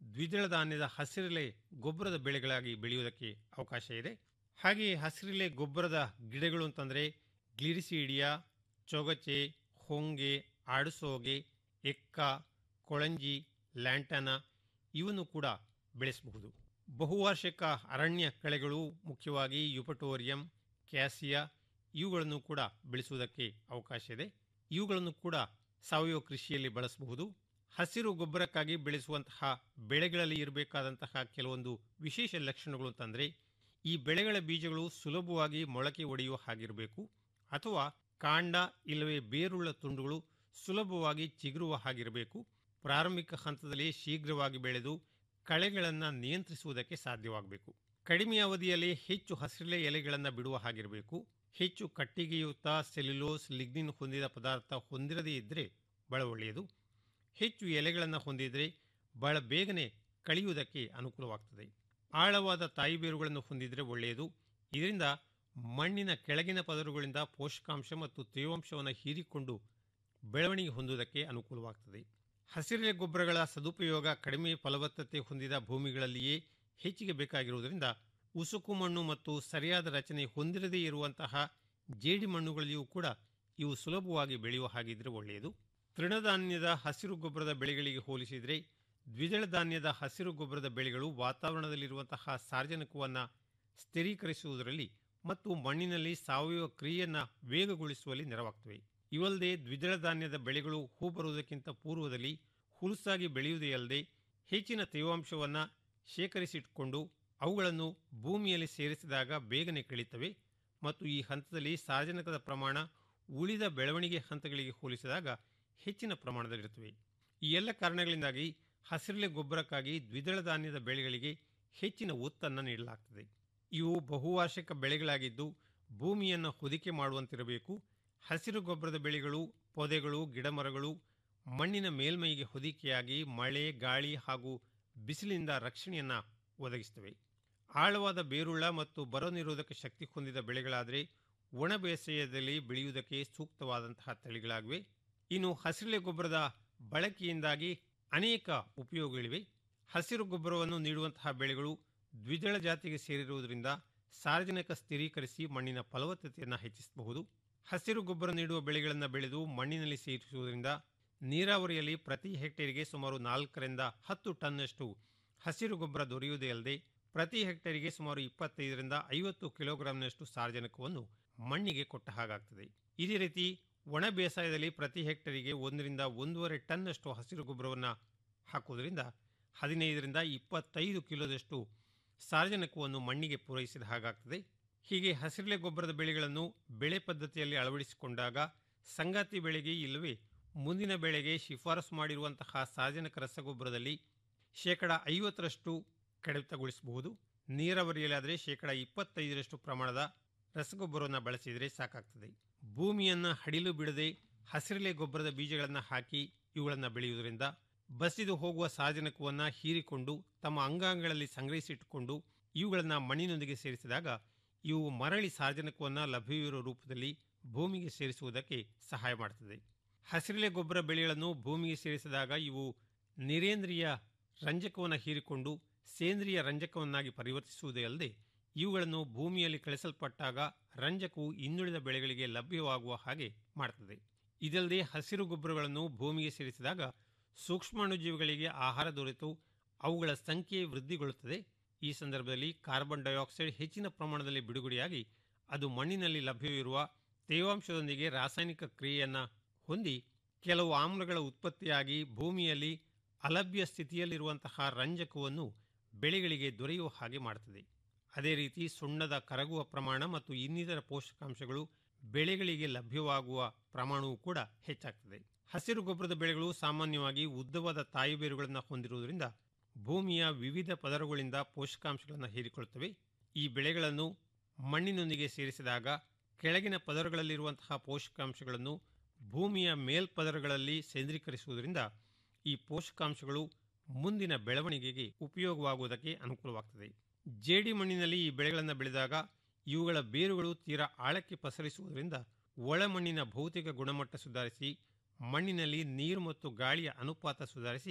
ದ್ವಿದಳ ಧಾನ್ಯದ ಹಸಿರೆಲೆ ಗೊಬ್ಬರದ ಬೆಳೆಗಳಾಗಿ ಬೆಳೆಯುವುದಕ್ಕೆ ಅವಕಾಶ ಇದೆ ಹಾಗೆಯೇ ಹಸಿರೆಲೆ ಗೊಬ್ಬರದ ಗಿಡಗಳು ಅಂತಂದರೆ ಗ್ಲಿರಿಸೀಡಿಯಾ ಚೊಗಚೆ ಹೊಂಗೆ ಆಡುಸೋಗೆ ಎಕ್ಕ ಕೊಳಂಜಿ ಲ್ಯಾಂಟನ ಇವನ್ನು ಕೂಡ ಬೆಳೆಸಬಹುದು ಬಹುವಾರ್ಷಿಕ ಅರಣ್ಯ ಕಳೆಗಳು ಮುಖ್ಯವಾಗಿ ಯುಪಟೋರಿಯಂ ಕ್ಯಾಸಿಯಾ ಇವುಗಳನ್ನು ಕೂಡ ಬೆಳೆಸುವುದಕ್ಕೆ ಅವಕಾಶ ಇದೆ ಇವುಗಳನ್ನು ಕೂಡ ಸಾವಯವ ಕೃಷಿಯಲ್ಲಿ ಬಳಸಬಹುದು ಹಸಿರು ಗೊಬ್ಬರಕ್ಕಾಗಿ ಬೆಳೆಸುವಂತಹ ಬೆಳೆಗಳಲ್ಲಿ ಇರಬೇಕಾದಂತಹ ಕೆಲವೊಂದು ವಿಶೇಷ ಲಕ್ಷಣಗಳು ಅಂತಂದರೆ ಈ ಬೆಳೆಗಳ ಬೀಜಗಳು ಸುಲಭವಾಗಿ ಮೊಳಕೆ ಒಡೆಯುವ ಹಾಗಿರಬೇಕು ಅಥವಾ ಕಾಂಡ ಇಲ್ಲವೇ ಬೇರುಳ್ಳ ತುಂಡುಗಳು ಸುಲಭವಾಗಿ ಚಿಗುರುವ ಹಾಗಿರಬೇಕು ಪ್ರಾರಂಭಿಕ ಹಂತದಲ್ಲಿ ಶೀಘ್ರವಾಗಿ ಬೆಳೆದು ಕಳೆಗಳನ್ನು ನಿಯಂತ್ರಿಸುವುದಕ್ಕೆ ಸಾಧ್ಯವಾಗಬೇಕು ಕಡಿಮೆ ಅವಧಿಯಲ್ಲಿ ಹೆಚ್ಚು ಹಸಿರೆಲೆ ಎಲೆಗಳನ್ನು ಬಿಡುವ ಹಾಗಿರಬೇಕು ಹೆಚ್ಚು ಕಟ್ಟಿಗೆಯುಕ್ತ ಸೆಲ್ಯುಲೋಸ್ ಲಿಗ್ನಿನ್ ಹೊಂದಿದ ಪದಾರ್ಥ ಹೊಂದಿರದೇ ಇದ್ದರೆ ಬಹಳ ಒಳ್ಳೆಯದು ಹೆಚ್ಚು ಎಲೆಗಳನ್ನು ಹೊಂದಿದರೆ ಬಹಳ ಬೇಗನೆ ಕಳೆಯುವುದಕ್ಕೆ ಅನುಕೂಲವಾಗ್ತದೆ ಆಳವಾದ ತಾಯಿ ಬೇರುಗಳನ್ನು ಹೊಂದಿದರೆ ಒಳ್ಳೆಯದು ಇದರಿಂದ ಮಣ್ಣಿನ ಕೆಳಗಿನ ಪದರುಗಳಿಂದ ಪೋಷಕಾಂಶ ಮತ್ತು ತೇವಾಂಶವನ್ನು ಹೀರಿಕೊಂಡು ಬೆಳವಣಿಗೆ ಹೊಂದುವುದಕ್ಕೆ ಅನುಕೂಲವಾಗ್ತದೆ ಹಸಿರೆಲೆ ಗೊಬ್ಬರಗಳ ಸದುಪಯೋಗ ಕಡಿಮೆ ಫಲವತ್ತತೆ ಹೊಂದಿದ ಭೂಮಿಗಳಲ್ಲಿಯೇ ಹೆಚ್ಚಿಗೆ ಬೇಕಾಗಿರುವುದರಿಂದ ಉಸುಕು ಮಣ್ಣು ಮತ್ತು ಸರಿಯಾದ ರಚನೆ ಹೊಂದಿರದೇ ಇರುವಂತಹ ಜೇಡಿ ಮಣ್ಣುಗಳಲ್ಲಿಯೂ ಕೂಡ ಇವು ಸುಲಭವಾಗಿ ಬೆಳೆಯುವ ಹಾಗಿದ್ರೆ ಒಳ್ಳೆಯದು ತೃಣಧಾನ್ಯದ ಹಸಿರು ಗೊಬ್ಬರದ ಬೆಳೆಗಳಿಗೆ ಹೋಲಿಸಿದರೆ ದ್ವಿದಳ ಧಾನ್ಯದ ಹಸಿರು ಗೊಬ್ಬರದ ಬೆಳೆಗಳು ವಾತಾವರಣದಲ್ಲಿರುವಂತಹ ಸಾರ್ವಜನಿಕವನ್ನು ಸ್ಥಿರೀಕರಿಸುವುದರಲ್ಲಿ ಮತ್ತು ಮಣ್ಣಿನಲ್ಲಿ ಸಾವಯವ ಕ್ರಿಯೆಯನ್ನು ವೇಗಗೊಳಿಸುವಲ್ಲಿ ನೆರವಾಗ್ತವೆ ಇವಲ್ಲದೆ ದ್ವಿದಳ ಧಾನ್ಯದ ಬೆಳೆಗಳು ಹೂ ಬರುವುದಕ್ಕಿಂತ ಪೂರ್ವದಲ್ಲಿ ಹುಲುಸಾಗಿ ಬೆಳೆಯುವುದೇ ಅಲ್ಲದೆ ಹೆಚ್ಚಿನ ತೇವಾಂಶವನ್ನು ಶೇಖರಿಸಿಟ್ಟುಕೊಂಡು ಅವುಗಳನ್ನು ಭೂಮಿಯಲ್ಲಿ ಸೇರಿಸಿದಾಗ ಬೇಗನೆ ಕಳೀತವೆ ಮತ್ತು ಈ ಹಂತದಲ್ಲಿ ಸಾರ್ವಜನಿಕದ ಪ್ರಮಾಣ ಉಳಿದ ಬೆಳವಣಿಗೆ ಹಂತಗಳಿಗೆ ಹೋಲಿಸಿದಾಗ ಹೆಚ್ಚಿನ ಪ್ರಮಾಣದಲ್ಲಿರುತ್ತವೆ ಈ ಎಲ್ಲ ಕಾರಣಗಳಿಂದಾಗಿ ಹಸಿರೆಲೆ ಗೊಬ್ಬರಕ್ಕಾಗಿ ದ್ವಿದಳ ಧಾನ್ಯದ ಬೆಳೆಗಳಿಗೆ ಹೆಚ್ಚಿನ ಒತ್ತನ್ನು ನೀಡಲಾಗ್ತದೆ ಇವು ಬಹುವಾರ್ಷಿಕ ಬೆಳೆಗಳಾಗಿದ್ದು ಭೂಮಿಯನ್ನು ಹೊದಿಕೆ ಮಾಡುವಂತಿರಬೇಕು ಹಸಿರು ಗೊಬ್ಬರದ ಬೆಳೆಗಳು ಪೊದೆಗಳು ಗಿಡಮರಗಳು ಮಣ್ಣಿನ ಮೇಲ್ಮೈಗೆ ಹೊದಿಕೆಯಾಗಿ ಮಳೆ ಗಾಳಿ ಹಾಗೂ ಬಿಸಿಲಿನಿಂದ ರಕ್ಷಣೆಯನ್ನು ಒದಗಿಸ್ತವೆ ಆಳವಾದ ಬೇರುಳ್ಳ ಮತ್ತು ಬರ ನಿರೋಧಕ ಶಕ್ತಿ ಹೊಂದಿದ ಬೆಳೆಗಳಾದರೆ ಒಣ ಬೇಸಾಯದಲ್ಲಿ ಬೆಳೆಯುವುದಕ್ಕೆ ಸೂಕ್ತವಾದಂತಹ ತಳಿಗಳಾಗಿವೆ ಇನ್ನು ಹಸಿರೆಲೆ ಗೊಬ್ಬರದ ಬಳಕೆಯಿಂದಾಗಿ ಅನೇಕ ಉಪಯೋಗಗಳಿವೆ ಹಸಿರು ಗೊಬ್ಬರವನ್ನು ನೀಡುವಂತಹ ಬೆಳೆಗಳು ದ್ವಿದಳ ಜಾತಿಗೆ ಸೇರಿರುವುದರಿಂದ ಸಾರ್ವಜನಿಕ ಸ್ಥಿರೀಕರಿಸಿ ಮಣ್ಣಿನ ಫಲವತ್ತತೆಯನ್ನು ಹೆಚ್ಚಿಸಬಹುದು ಹಸಿರು ಗೊಬ್ಬರ ನೀಡುವ ಬೆಳೆಗಳನ್ನು ಬೆಳೆದು ಮಣ್ಣಿನಲ್ಲಿ ಸೇರಿಸುವುದರಿಂದ ನೀರಾವರಿಯಲ್ಲಿ ಪ್ರತಿ ಹೆಕ್ಟೇರಿಗೆ ಸುಮಾರು ನಾಲ್ಕರಿಂದ ಹತ್ತು ಟನ್ನಷ್ಟು ಹಸಿರು ಗೊಬ್ಬರ ದೊರೆಯುವುದೇ ಅಲ್ಲದೆ ಪ್ರತಿ ಹೆಕ್ಟೇರಿಗೆ ಸುಮಾರು ಇಪ್ಪತ್ತೈದರಿಂದ ಐವತ್ತು ಕಿಲೋಗ್ರಾಂನಷ್ಟು ಸಾರ್ವಜನಿಕವನ್ನು ಮಣ್ಣಿಗೆ ಕೊಟ್ಟ ಹಾಗಾಗ್ತದೆ ಇದೇ ರೀತಿ ಒಣ ಬೇಸಾಯದಲ್ಲಿ ಪ್ರತಿ ಹೆಕ್ಟೇರಿಗೆ ಒಂದರಿಂದ ಒಂದೂವರೆ ಟನ್ನಷ್ಟು ಹಸಿರು ಗೊಬ್ಬರವನ್ನು ಹಾಕುವುದರಿಂದ ಹದಿನೈದರಿಂದ ಇಪ್ಪತ್ತೈದು ಕಿಲೋದಷ್ಟು ಸಾರ್ವಜನಿಕವನ್ನು ಮಣ್ಣಿಗೆ ಪೂರೈಸಿದ ಹಾಗಾಗ್ತದೆ ಹೀಗೆ ಹಸಿರೆಲೆ ಗೊಬ್ಬರದ ಬೆಳೆಗಳನ್ನು ಬೆಳೆ ಪದ್ಧತಿಯಲ್ಲಿ ಅಳವಡಿಸಿಕೊಂಡಾಗ ಸಂಗಾತಿ ಬೆಳೆಗೆ ಇಲ್ಲವೇ ಮುಂದಿನ ಬೆಳೆಗೆ ಶಿಫಾರಸು ಮಾಡಿರುವಂತಹ ಸಾರ್ವಜನಿಕ ರಸಗೊಬ್ಬರದಲ್ಲಿ ಶೇಕಡ ಐವತ್ತರಷ್ಟು ಕಡಿತಗೊಳಿಸಬಹುದು ನೀರಾವರಿಯಲ್ಲಾದರೆ ಶೇಕಡ ಇಪ್ಪತ್ತೈದರಷ್ಟು ಪ್ರಮಾಣದ ರಸಗೊಬ್ಬರವನ್ನು ಬಳಸಿದರೆ ಸಾಕಾಗ್ತದೆ ಭೂಮಿಯನ್ನು ಹಡಿಲು ಬಿಡದೆ ಹಸಿರೆಲೆ ಗೊಬ್ಬರದ ಬೀಜಗಳನ್ನು ಹಾಕಿ ಇವುಗಳನ್ನು ಬೆಳೆಯುವುದರಿಂದ ಬಸಿದು ಹೋಗುವ ಸಾರ್ವಜನಿಕವನ್ನು ಹೀರಿಕೊಂಡು ತಮ್ಮ ಅಂಗಾಂಗಗಳಲ್ಲಿ ಸಂಗ್ರಹಿಸಿಟ್ಟುಕೊಂಡು ಇವುಗಳನ್ನು ಮಣ್ಣಿನೊಂದಿಗೆ ಸೇರಿಸಿದಾಗ ಇವು ಮರಳಿ ಸಾರ್ವಜನಿಕವನ್ನು ಲಭ್ಯವಿರುವ ರೂಪದಲ್ಲಿ ಭೂಮಿಗೆ ಸೇರಿಸುವುದಕ್ಕೆ ಸಹಾಯ ಮಾಡುತ್ತದೆ ಹಸಿರೆಲೆ ಗೊಬ್ಬರ ಬೆಳೆಗಳನ್ನು ಭೂಮಿಗೆ ಸೇರಿಸಿದಾಗ ಇವು ನಿರೇಂದ್ರಿಯ ರಂಜಕವನ್ನು ಹೀರಿಕೊಂಡು ಸೇಂದ್ರಿಯ ರಂಜಕವನ್ನಾಗಿ ಪರಿವರ್ತಿಸುವುದೇ ಅಲ್ಲದೆ ಇವುಗಳನ್ನು ಭೂಮಿಯಲ್ಲಿ ಕಳಿಸಲ್ಪಟ್ಟಾಗ ರಂಜಕವು ಇನ್ನುಳಿದ ಬೆಳೆಗಳಿಗೆ ಲಭ್ಯವಾಗುವ ಹಾಗೆ ಮಾಡುತ್ತದೆ ಇದಲ್ಲದೆ ಹಸಿರು ಗೊಬ್ಬರಗಳನ್ನು ಭೂಮಿಗೆ ಸೇರಿಸಿದಾಗ ಸೂಕ್ಷ್ಮಾಣುಜೀವಿಗಳಿಗೆ ಆಹಾರ ದೊರೆತು ಅವುಗಳ ಸಂಖ್ಯೆ ವೃದ್ಧಿಗೊಳ್ಳುತ್ತದೆ ಈ ಸಂದರ್ಭದಲ್ಲಿ ಕಾರ್ಬನ್ ಡೈಆಕ್ಸೈಡ್ ಹೆಚ್ಚಿನ ಪ್ರಮಾಣದಲ್ಲಿ ಬಿಡುಗಡೆಯಾಗಿ ಅದು ಮಣ್ಣಿನಲ್ಲಿ ಲಭ್ಯವಿರುವ ತೇವಾಂಶದೊಂದಿಗೆ ರಾಸಾಯನಿಕ ಕ್ರಿಯೆಯನ್ನು ಹೊಂದಿ ಕೆಲವು ಆಮ್ಲಗಳ ಉತ್ಪತ್ತಿಯಾಗಿ ಭೂಮಿಯಲ್ಲಿ ಅಲಭ್ಯ ಸ್ಥಿತಿಯಲ್ಲಿರುವಂತಹ ರಂಜಕವನ್ನು ಬೆಳೆಗಳಿಗೆ ದೊರೆಯುವ ಹಾಗೆ ಮಾಡುತ್ತದೆ ಅದೇ ರೀತಿ ಸುಣ್ಣದ ಕರಗುವ ಪ್ರಮಾಣ ಮತ್ತು ಇನ್ನಿತರ ಪೋಷಕಾಂಶಗಳು ಬೆಳೆಗಳಿಗೆ ಲಭ್ಯವಾಗುವ ಪ್ರಮಾಣವೂ ಕೂಡ ಹೆಚ್ಚಾಗ್ತದೆ ಹಸಿರು ಗೊಬ್ಬರದ ಬೆಳೆಗಳು ಸಾಮಾನ್ಯವಾಗಿ ಉದ್ದವಾದ ತಾಯಿ ಬೇರುಗಳನ್ನು ಹೊಂದಿರುವುದರಿಂದ ಭೂಮಿಯ ವಿವಿಧ ಪದರಗಳಿಂದ ಪೋಷಕಾಂಶಗಳನ್ನು ಹೀರಿಕೊಳ್ಳುತ್ತವೆ ಈ ಬೆಳೆಗಳನ್ನು ಮಣ್ಣಿನೊಂದಿಗೆ ಸೇರಿಸಿದಾಗ ಕೆಳಗಿನ ಪದರಗಳಲ್ಲಿರುವಂತಹ ಪೋಷಕಾಂಶಗಳನ್ನು ಭೂಮಿಯ ಮೇಲ್ಪದರಗಳಲ್ಲಿ ಕೇಂದ್ರೀಕರಿಸುವುದರಿಂದ ಈ ಪೋಷಕಾಂಶಗಳು ಮುಂದಿನ ಬೆಳವಣಿಗೆಗೆ ಉಪಯೋಗವಾಗುವುದಕ್ಕೆ ಅನುಕೂಲವಾಗ್ತದೆ ಜೇಡಿ ಮಣ್ಣಿನಲ್ಲಿ ಈ ಬೆಳೆಗಳನ್ನು ಬೆಳೆದಾಗ ಇವುಗಳ ಬೇರುಗಳು ತೀರಾ ಆಳಕ್ಕೆ ಪಸರಿಸುವುದರಿಂದ ಒಳಮಣ್ಣಿನ ಭೌತಿಕ ಗುಣಮಟ್ಟ ಸುಧಾರಿಸಿ ಮಣ್ಣಿನಲ್ಲಿ ನೀರು ಮತ್ತು ಗಾಳಿಯ ಅನುಪಾತ ಸುಧಾರಿಸಿ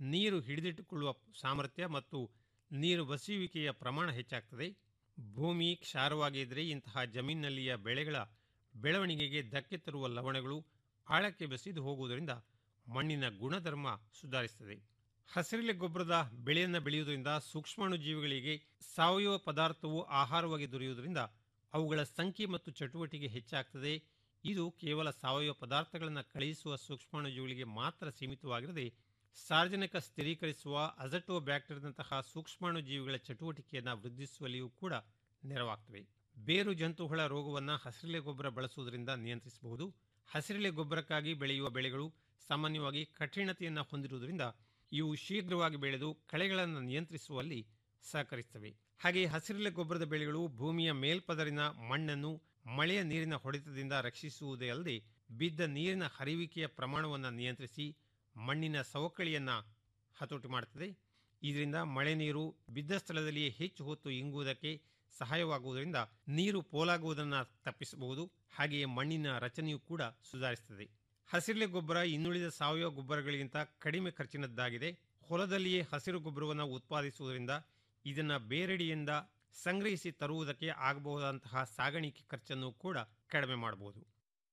ನೀರು ಹಿಡಿದಿಟ್ಟುಕೊಳ್ಳುವ ಸಾಮರ್ಥ್ಯ ಮತ್ತು ನೀರು ಬಸಿಯುವಿಕೆಯ ಪ್ರಮಾಣ ಹೆಚ್ಚಾಗ್ತದೆ ಭೂಮಿ ಕ್ಷಾರವಾಗಿದ್ದರೆ ಇಂತಹ ಜಮೀನಿನಲ್ಲಿಯ ಬೆಳೆಗಳ ಬೆಳವಣಿಗೆಗೆ ಧಕ್ಕೆ ತರುವ ಲವಣಗಳು ಆಳಕ್ಕೆ ಬೆಸೆದು ಹೋಗುವುದರಿಂದ ಮಣ್ಣಿನ ಗುಣಧರ್ಮ ಸುಧಾರಿಸುತ್ತದೆ ಹಸಿರೆಲೆ ಗೊಬ್ಬರದ ಬೆಳೆಯನ್ನು ಬೆಳೆಯುವುದರಿಂದ ಸೂಕ್ಷ್ಮಾಣು ಜೀವಿಗಳಿಗೆ ಸಾವಯವ ಪದಾರ್ಥವು ಆಹಾರವಾಗಿ ದೊರೆಯುವುದರಿಂದ ಅವುಗಳ ಸಂಖ್ಯೆ ಮತ್ತು ಚಟುವಟಿಕೆ ಹೆಚ್ಚಾಗ್ತದೆ ಇದು ಕೇವಲ ಸಾವಯವ ಪದಾರ್ಥಗಳನ್ನು ಕಳುಹಿಸುವ ಸೂಕ್ಷ್ಮಾಣುಜೀವಿಗಳಿಗೆ ಮಾತ್ರ ಸೀಮಿತವಾಗಿರದೆ ಸಾರ್ವಜನಿಕ ಸ್ಥಿರೀಕರಿಸುವ ಅಜಟೋ ಬ್ಯಾಕ್ಟೀರಿಯಾದಂತಹ ಸೂಕ್ಷ್ಮಾಣುಜೀವಿಗಳ ಚಟುವಟಿಕೆಯನ್ನು ವೃದ್ಧಿಸುವಲ್ಲಿಯೂ ಕೂಡ ನೆರವಾಗ್ತವೆ ಬೇರು ಜಂತುಹುಳ ರೋಗವನ್ನು ಹಸಿರೆಲೆ ಗೊಬ್ಬರ ಬಳಸುವುದರಿಂದ ನಿಯಂತ್ರಿಸಬಹುದು ಹಸಿರೆಲೆ ಗೊಬ್ಬರಕ್ಕಾಗಿ ಬೆಳೆಯುವ ಬೆಳೆಗಳು ಸಾಮಾನ್ಯವಾಗಿ ಕಠಿಣತೆಯನ್ನು ಹೊಂದಿರುವುದರಿಂದ ಇವು ಶೀಘ್ರವಾಗಿ ಬೆಳೆದು ಕಳೆಗಳನ್ನು ನಿಯಂತ್ರಿಸುವಲ್ಲಿ ಸಹಕರಿಸುತ್ತವೆ ಹಾಗೆ ಹಸಿರೆಲೆ ಗೊಬ್ಬರದ ಬೆಳೆಗಳು ಭೂಮಿಯ ಮೇಲ್ಪದರಿನ ಮಣ್ಣನ್ನು ಮಳೆಯ ನೀರಿನ ಹೊಡೆತದಿಂದ ರಕ್ಷಿಸುವುದೇ ಅಲ್ಲದೆ ಬಿದ್ದ ನೀರಿನ ಹರಿವಿಕೆಯ ಪ್ರಮಾಣವನ್ನು ನಿಯಂತ್ರಿಸಿ ಮಣ್ಣಿನ ಸವಕಳಿಯನ್ನು ಹತೋಟಿ ಮಾಡುತ್ತದೆ ಇದರಿಂದ ಮಳೆ ನೀರು ಬಿದ್ದ ಸ್ಥಳದಲ್ಲಿಯೇ ಹೆಚ್ಚು ಹೊತ್ತು ಇಂಗುವುದಕ್ಕೆ ಸಹಾಯವಾಗುವುದರಿಂದ ನೀರು ಪೋಲಾಗುವುದನ್ನು ತಪ್ಪಿಸಬಹುದು ಹಾಗೆಯೇ ಮಣ್ಣಿನ ರಚನೆಯೂ ಕೂಡ ಸುಧಾರಿಸುತ್ತದೆ ಹಸಿರೆಲೆ ಗೊಬ್ಬರ ಇನ್ನುಳಿದ ಸಾವಯವ ಗೊಬ್ಬರಗಳಿಗಿಂತ ಕಡಿಮೆ ಖರ್ಚಿನದ್ದಾಗಿದೆ ಹೊಲದಲ್ಲಿಯೇ ಹಸಿರು ಗೊಬ್ಬರವನ್ನು ಉತ್ಪಾದಿಸುವುದರಿಂದ ಇದನ್ನು ಬೇರೆಡೆಯಿಂದ ಸಂಗ್ರಹಿಸಿ ತರುವುದಕ್ಕೆ ಆಗಬಹುದಾದಂತಹ ಸಾಗಾಣಿಕೆ ಖರ್ಚನ್ನು ಕೂಡ ಕಡಿಮೆ ಮಾಡಬಹುದು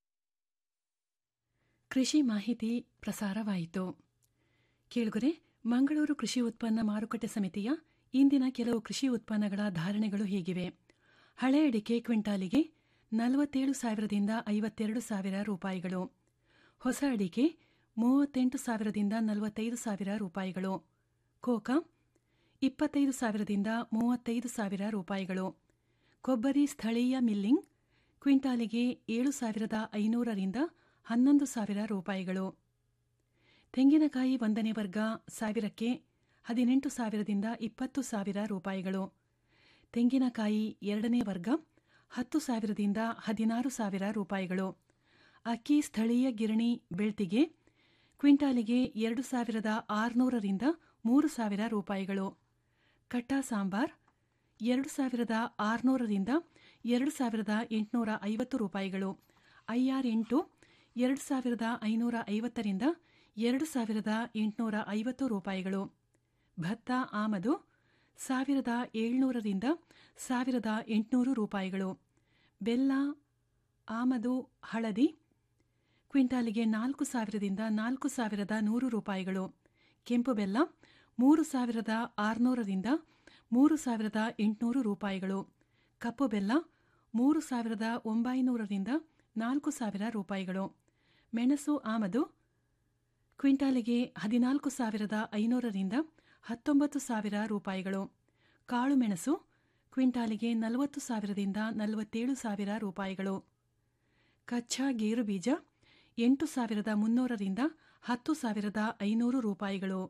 ಕೃಷಿ ಮಾಹಿತಿ ಪ್ರಸಾರವಾಯಿತು ಕೇಳುಗರೆ ಮಂಗಳೂರು ಕೃಷಿ ಉತ್ಪನ್ನ ಮಾರುಕಟ್ಟೆ ಸಮಿತಿಯ ಇಂದಿನ ಕೆಲವು ಕೃಷಿ ಉತ್ಪನ್ನಗಳ ಧಾರಣೆಗಳು ಹೀಗಿವೆ ಹಳೆ ಅಡಿಕೆ ಕ್ವಿಂಟಾಲಿಗೆ ನಲವತ್ತೇಳು ಸಾವಿರದಿಂದ ಐವತ್ತೆರಡು ಸಾವಿರ ರೂಪಾಯಿಗಳು ಹೊಸ ಅಡಿಕೆ ಮೂವತ್ತೆಂಟು ಸಾವಿರದಿಂದ ನಲವತ್ತೈದು ಸಾವಿರ ರೂಪಾಯಿಗಳು ಕೋಕಾ ಇಪ್ಪತ್ತೈದು ಸಾವಿರದಿಂದ ಮೂವತ್ತೈದು ಸಾವಿರ ರೂಪಾಯಿಗಳು ಕೊಬ್ಬರಿ ಸ್ಥಳೀಯ ಮಿಲ್ಲಿಂಗ್ ಕ್ವಿಂಟಾಲಿಗೆ ಏಳು ಸಾವಿರದ ಐನೂರರಿಂದ ಹನ್ನೊಂದು ಸಾವಿರ ರೂಪಾಯಿಗಳು ತೆಂಗಿನಕಾಯಿ ಒಂದನೇ ವರ್ಗ ಸಾವಿರಕ್ಕೆ ಹದಿನೆಂಟು ಸಾವಿರದಿಂದ ಇಪ್ಪತ್ತು ಸಾವಿರ ರೂಪಾಯಿಗಳು ತೆಂಗಿನಕಾಯಿ ಎರಡನೇ ವರ್ಗ ಹತ್ತು ಸಾವಿರದಿಂದ ಹದಿನಾರು ಸಾವಿರ ರೂಪಾಯಿಗಳು ಅಕ್ಕಿ ಸ್ಥಳೀಯ ಗಿರಣಿ ಬೆಳ್ತಿಗೆ ಕ್ವಿಂಟಾಲಿಗೆ ಎರಡು ಸಾವಿರದ ಆರುನೂರರಿಂದ ಮೂರು ಸಾವಿರ ರೂಪಾಯಿಗಳು ಕಟ್ಟ ಸಾಂಬಾರ್ ಎರಡು ಸಾವಿರದ ಆರುನೂರರಿಂದ ಎರಡು ಸಾವಿರದ ಎಂಟುನೂರ ಐವತ್ತು ರೂಪಾಯಿಗಳು ಐಆರ್ ಎಂಟು ಎರಡು ಸಾವಿರದ ಐನೂರ ಐವತ್ತರಿಂದ ಎರಡು ಸಾವಿರದ ಎಂಟುನೂರ ಐವತ್ತು ರೂಪಾಯಿಗಳು ಭತ್ತ ಆಮದು ಸಾವಿರದ ಏಳ್ನೂರರಿಂದ ಸಾವಿರದ ಎಂಟುನೂರು ರೂಪಾಯಿಗಳು ಬೆಲ್ಲ ಆಮದು ಹಳದಿ ಕ್ವಿಂಟಾಲಿಗೆ ನಾಲ್ಕು ಸಾವಿರದಿಂದ ನಾಲ್ಕು ಸಾವಿರದ ನೂರು ರೂಪಾಯಿಗಳು ಕೆಂಪು ಬೆಲ್ಲ ಮೂರು ಸಾವಿರದ ಆರುನೂರರಿಂದ ಮೂರು ಸಾವಿರದ ಎಂಟುನೂರು ರೂಪಾಯಿಗಳು ಕಪ್ಪು ಬೆಲ್ಲ ಮೂರು ಸಾವಿರದ ಒಂಬೈನೂರರಿಂದ ನಾಲ್ಕು ಸಾವಿರ ರೂಪಾಯಿಗಳು ಮೆಣಸು ಆಮದು ಕ್ವಿಂಟಾಲಿಗೆ ಹದಿನಾಲ್ಕು ಸಾವಿರದ ಐನೂರರಿಂದ ಹತ್ತೊಂಬತ್ತು ಸಾವಿರ ರೂಪಾಯಿಗಳು ಕಾಳು ಮೆಣಸು ಕ್ವಿಂಟಾಲಿಗೆ ನಲವತ್ತು ಸಾವಿರದಿಂದ ನಲವತ್ತೇಳು ಸಾವಿರ ರೂಪಾಯಿಗಳು ಕಚ್ಚಾ ಗೇರು ಬೀಜ ಎಂಟು ಸಾವಿರದ ಮುನ್ನೂರರಿಂದ ಹತ್ತು ಸಾವಿರದ ಐನೂರು ರೂಪಾಯಿಗಳು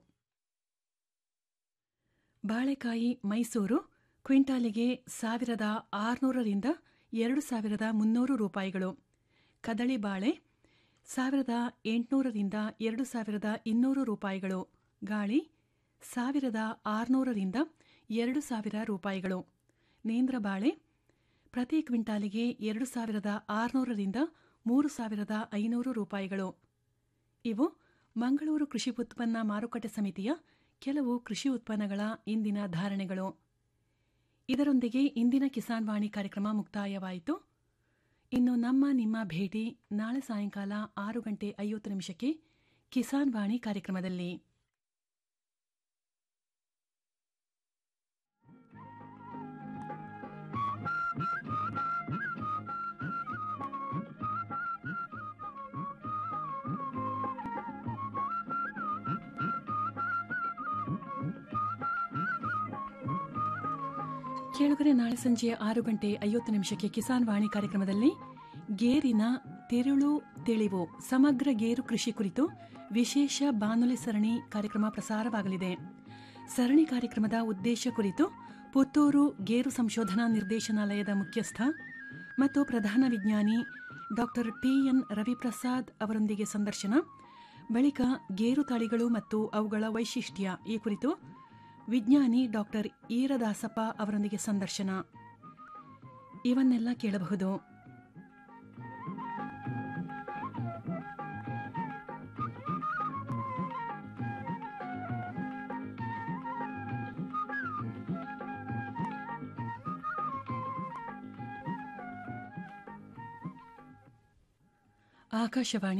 ಬಾಳೆಕಾಯಿ ಮೈಸೂರು ಕ್ವಿಂಟಾಲಿಗೆ ಸಾವಿರದ ಆರುನೂರರಿಂದ ಎರಡು ಸಾವಿರದ ಮುನ್ನೂರು ರೂಪಾಯಿಗಳು ಕದಳಿ ಬಾಳೆ ಸಾವಿರದ ಎಂಟುನೂರರಿಂದ ಎರಡು ಸಾವಿರದ ಇನ್ನೂರು ರೂಪಾಯಿಗಳು ಗಾಳಿ ಸಾವಿರದ ಆರುನೂರರಿಂದ ಎರಡು ಸಾವಿರ ರೂಪಾಯಿಗಳು ನೇಂದ್ರ ಬಾಳೆ ಪ್ರತಿ ಕ್ವಿಂಟಾಲಿಗೆ ಎರಡು ಸಾವಿರದ ಆರುನೂರರಿಂದ ಮೂರು ಸಾವಿರದ ಐನೂರು ರೂಪಾಯಿಗಳು ಇವು ಮಂಗಳೂರು ಕೃಷಿ ಉತ್ಪನ್ನ ಮಾರುಕಟ್ಟೆ ಸಮಿತಿಯ ಕೆಲವು ಕೃಷಿ ಉತ್ಪನ್ನಗಳ ಇಂದಿನ ಧಾರಣೆಗಳು ಇದರೊಂದಿಗೆ ಇಂದಿನ ಕಿಸಾನ್ ವಾಣಿ ಕಾರ್ಯಕ್ರಮ ಮುಕ್ತಾಯವಾಯಿತು ಇನ್ನು ನಮ್ಮ ನಿಮ್ಮ ಭೇಟಿ ನಾಳೆ ಸಾಯಂಕಾಲ ಆರು ಗಂಟೆ ಐವತ್ತು ನಿಮಿಷಕ್ಕೆ ಕಿಸಾನ್ ವಾಣಿ ಕಾರ್ಯಕ್ರಮದಲ್ಲಿ ಕೇಳುಗರೆ ನಾಳೆ ಸಂಜೆ ಆರು ಗಂಟೆ ಐವತ್ತು ನಿಮಿಷಕ್ಕೆ ಕಿಸಾನ್ ವಾಣಿ ಕಾರ್ಯಕ್ರಮದಲ್ಲಿ ಗೇರಿನ ತಿರುಳು ತಿಳಿವು ಸಮಗ್ರ ಗೇರು ಕೃಷಿ ಕುರಿತು ವಿಶೇಷ ಬಾನುಲಿ ಸರಣಿ ಕಾರ್ಯಕ್ರಮ ಪ್ರಸಾರವಾಗಲಿದೆ ಸರಣಿ ಕಾರ್ಯಕ್ರಮದ ಉದ್ದೇಶ ಕುರಿತು ಪುತ್ತೂರು ಗೇರು ಸಂಶೋಧನಾ ನಿರ್ದೇಶನಾಲಯದ ಮುಖ್ಯಸ್ಥ ಮತ್ತು ಪ್ರಧಾನ ವಿಜ್ಞಾನಿ ಡಾಕ್ಟರ್ ಟಿಎನ್ ರವಿಪ್ರಸಾದ್ ಅವರೊಂದಿಗೆ ಸಂದರ್ಶನ ಬಳಿಕ ಗೇರು ತಳಿಗಳು ಮತ್ತು ಅವುಗಳ ವೈಶಿಷ್ಟ್ಯ ಈ ಕುರಿತು ವಿಜ್ಞಾನಿ ಡಾಕ್ಟರ್ ಈರದಾಸಪ್ಪ ಅವರೊಂದಿಗೆ ಸಂದರ್ಶನ ಇವನ್ನೆಲ್ಲ ಕೇಳಬಹುದು ಆಕಾಶವಾಣಿ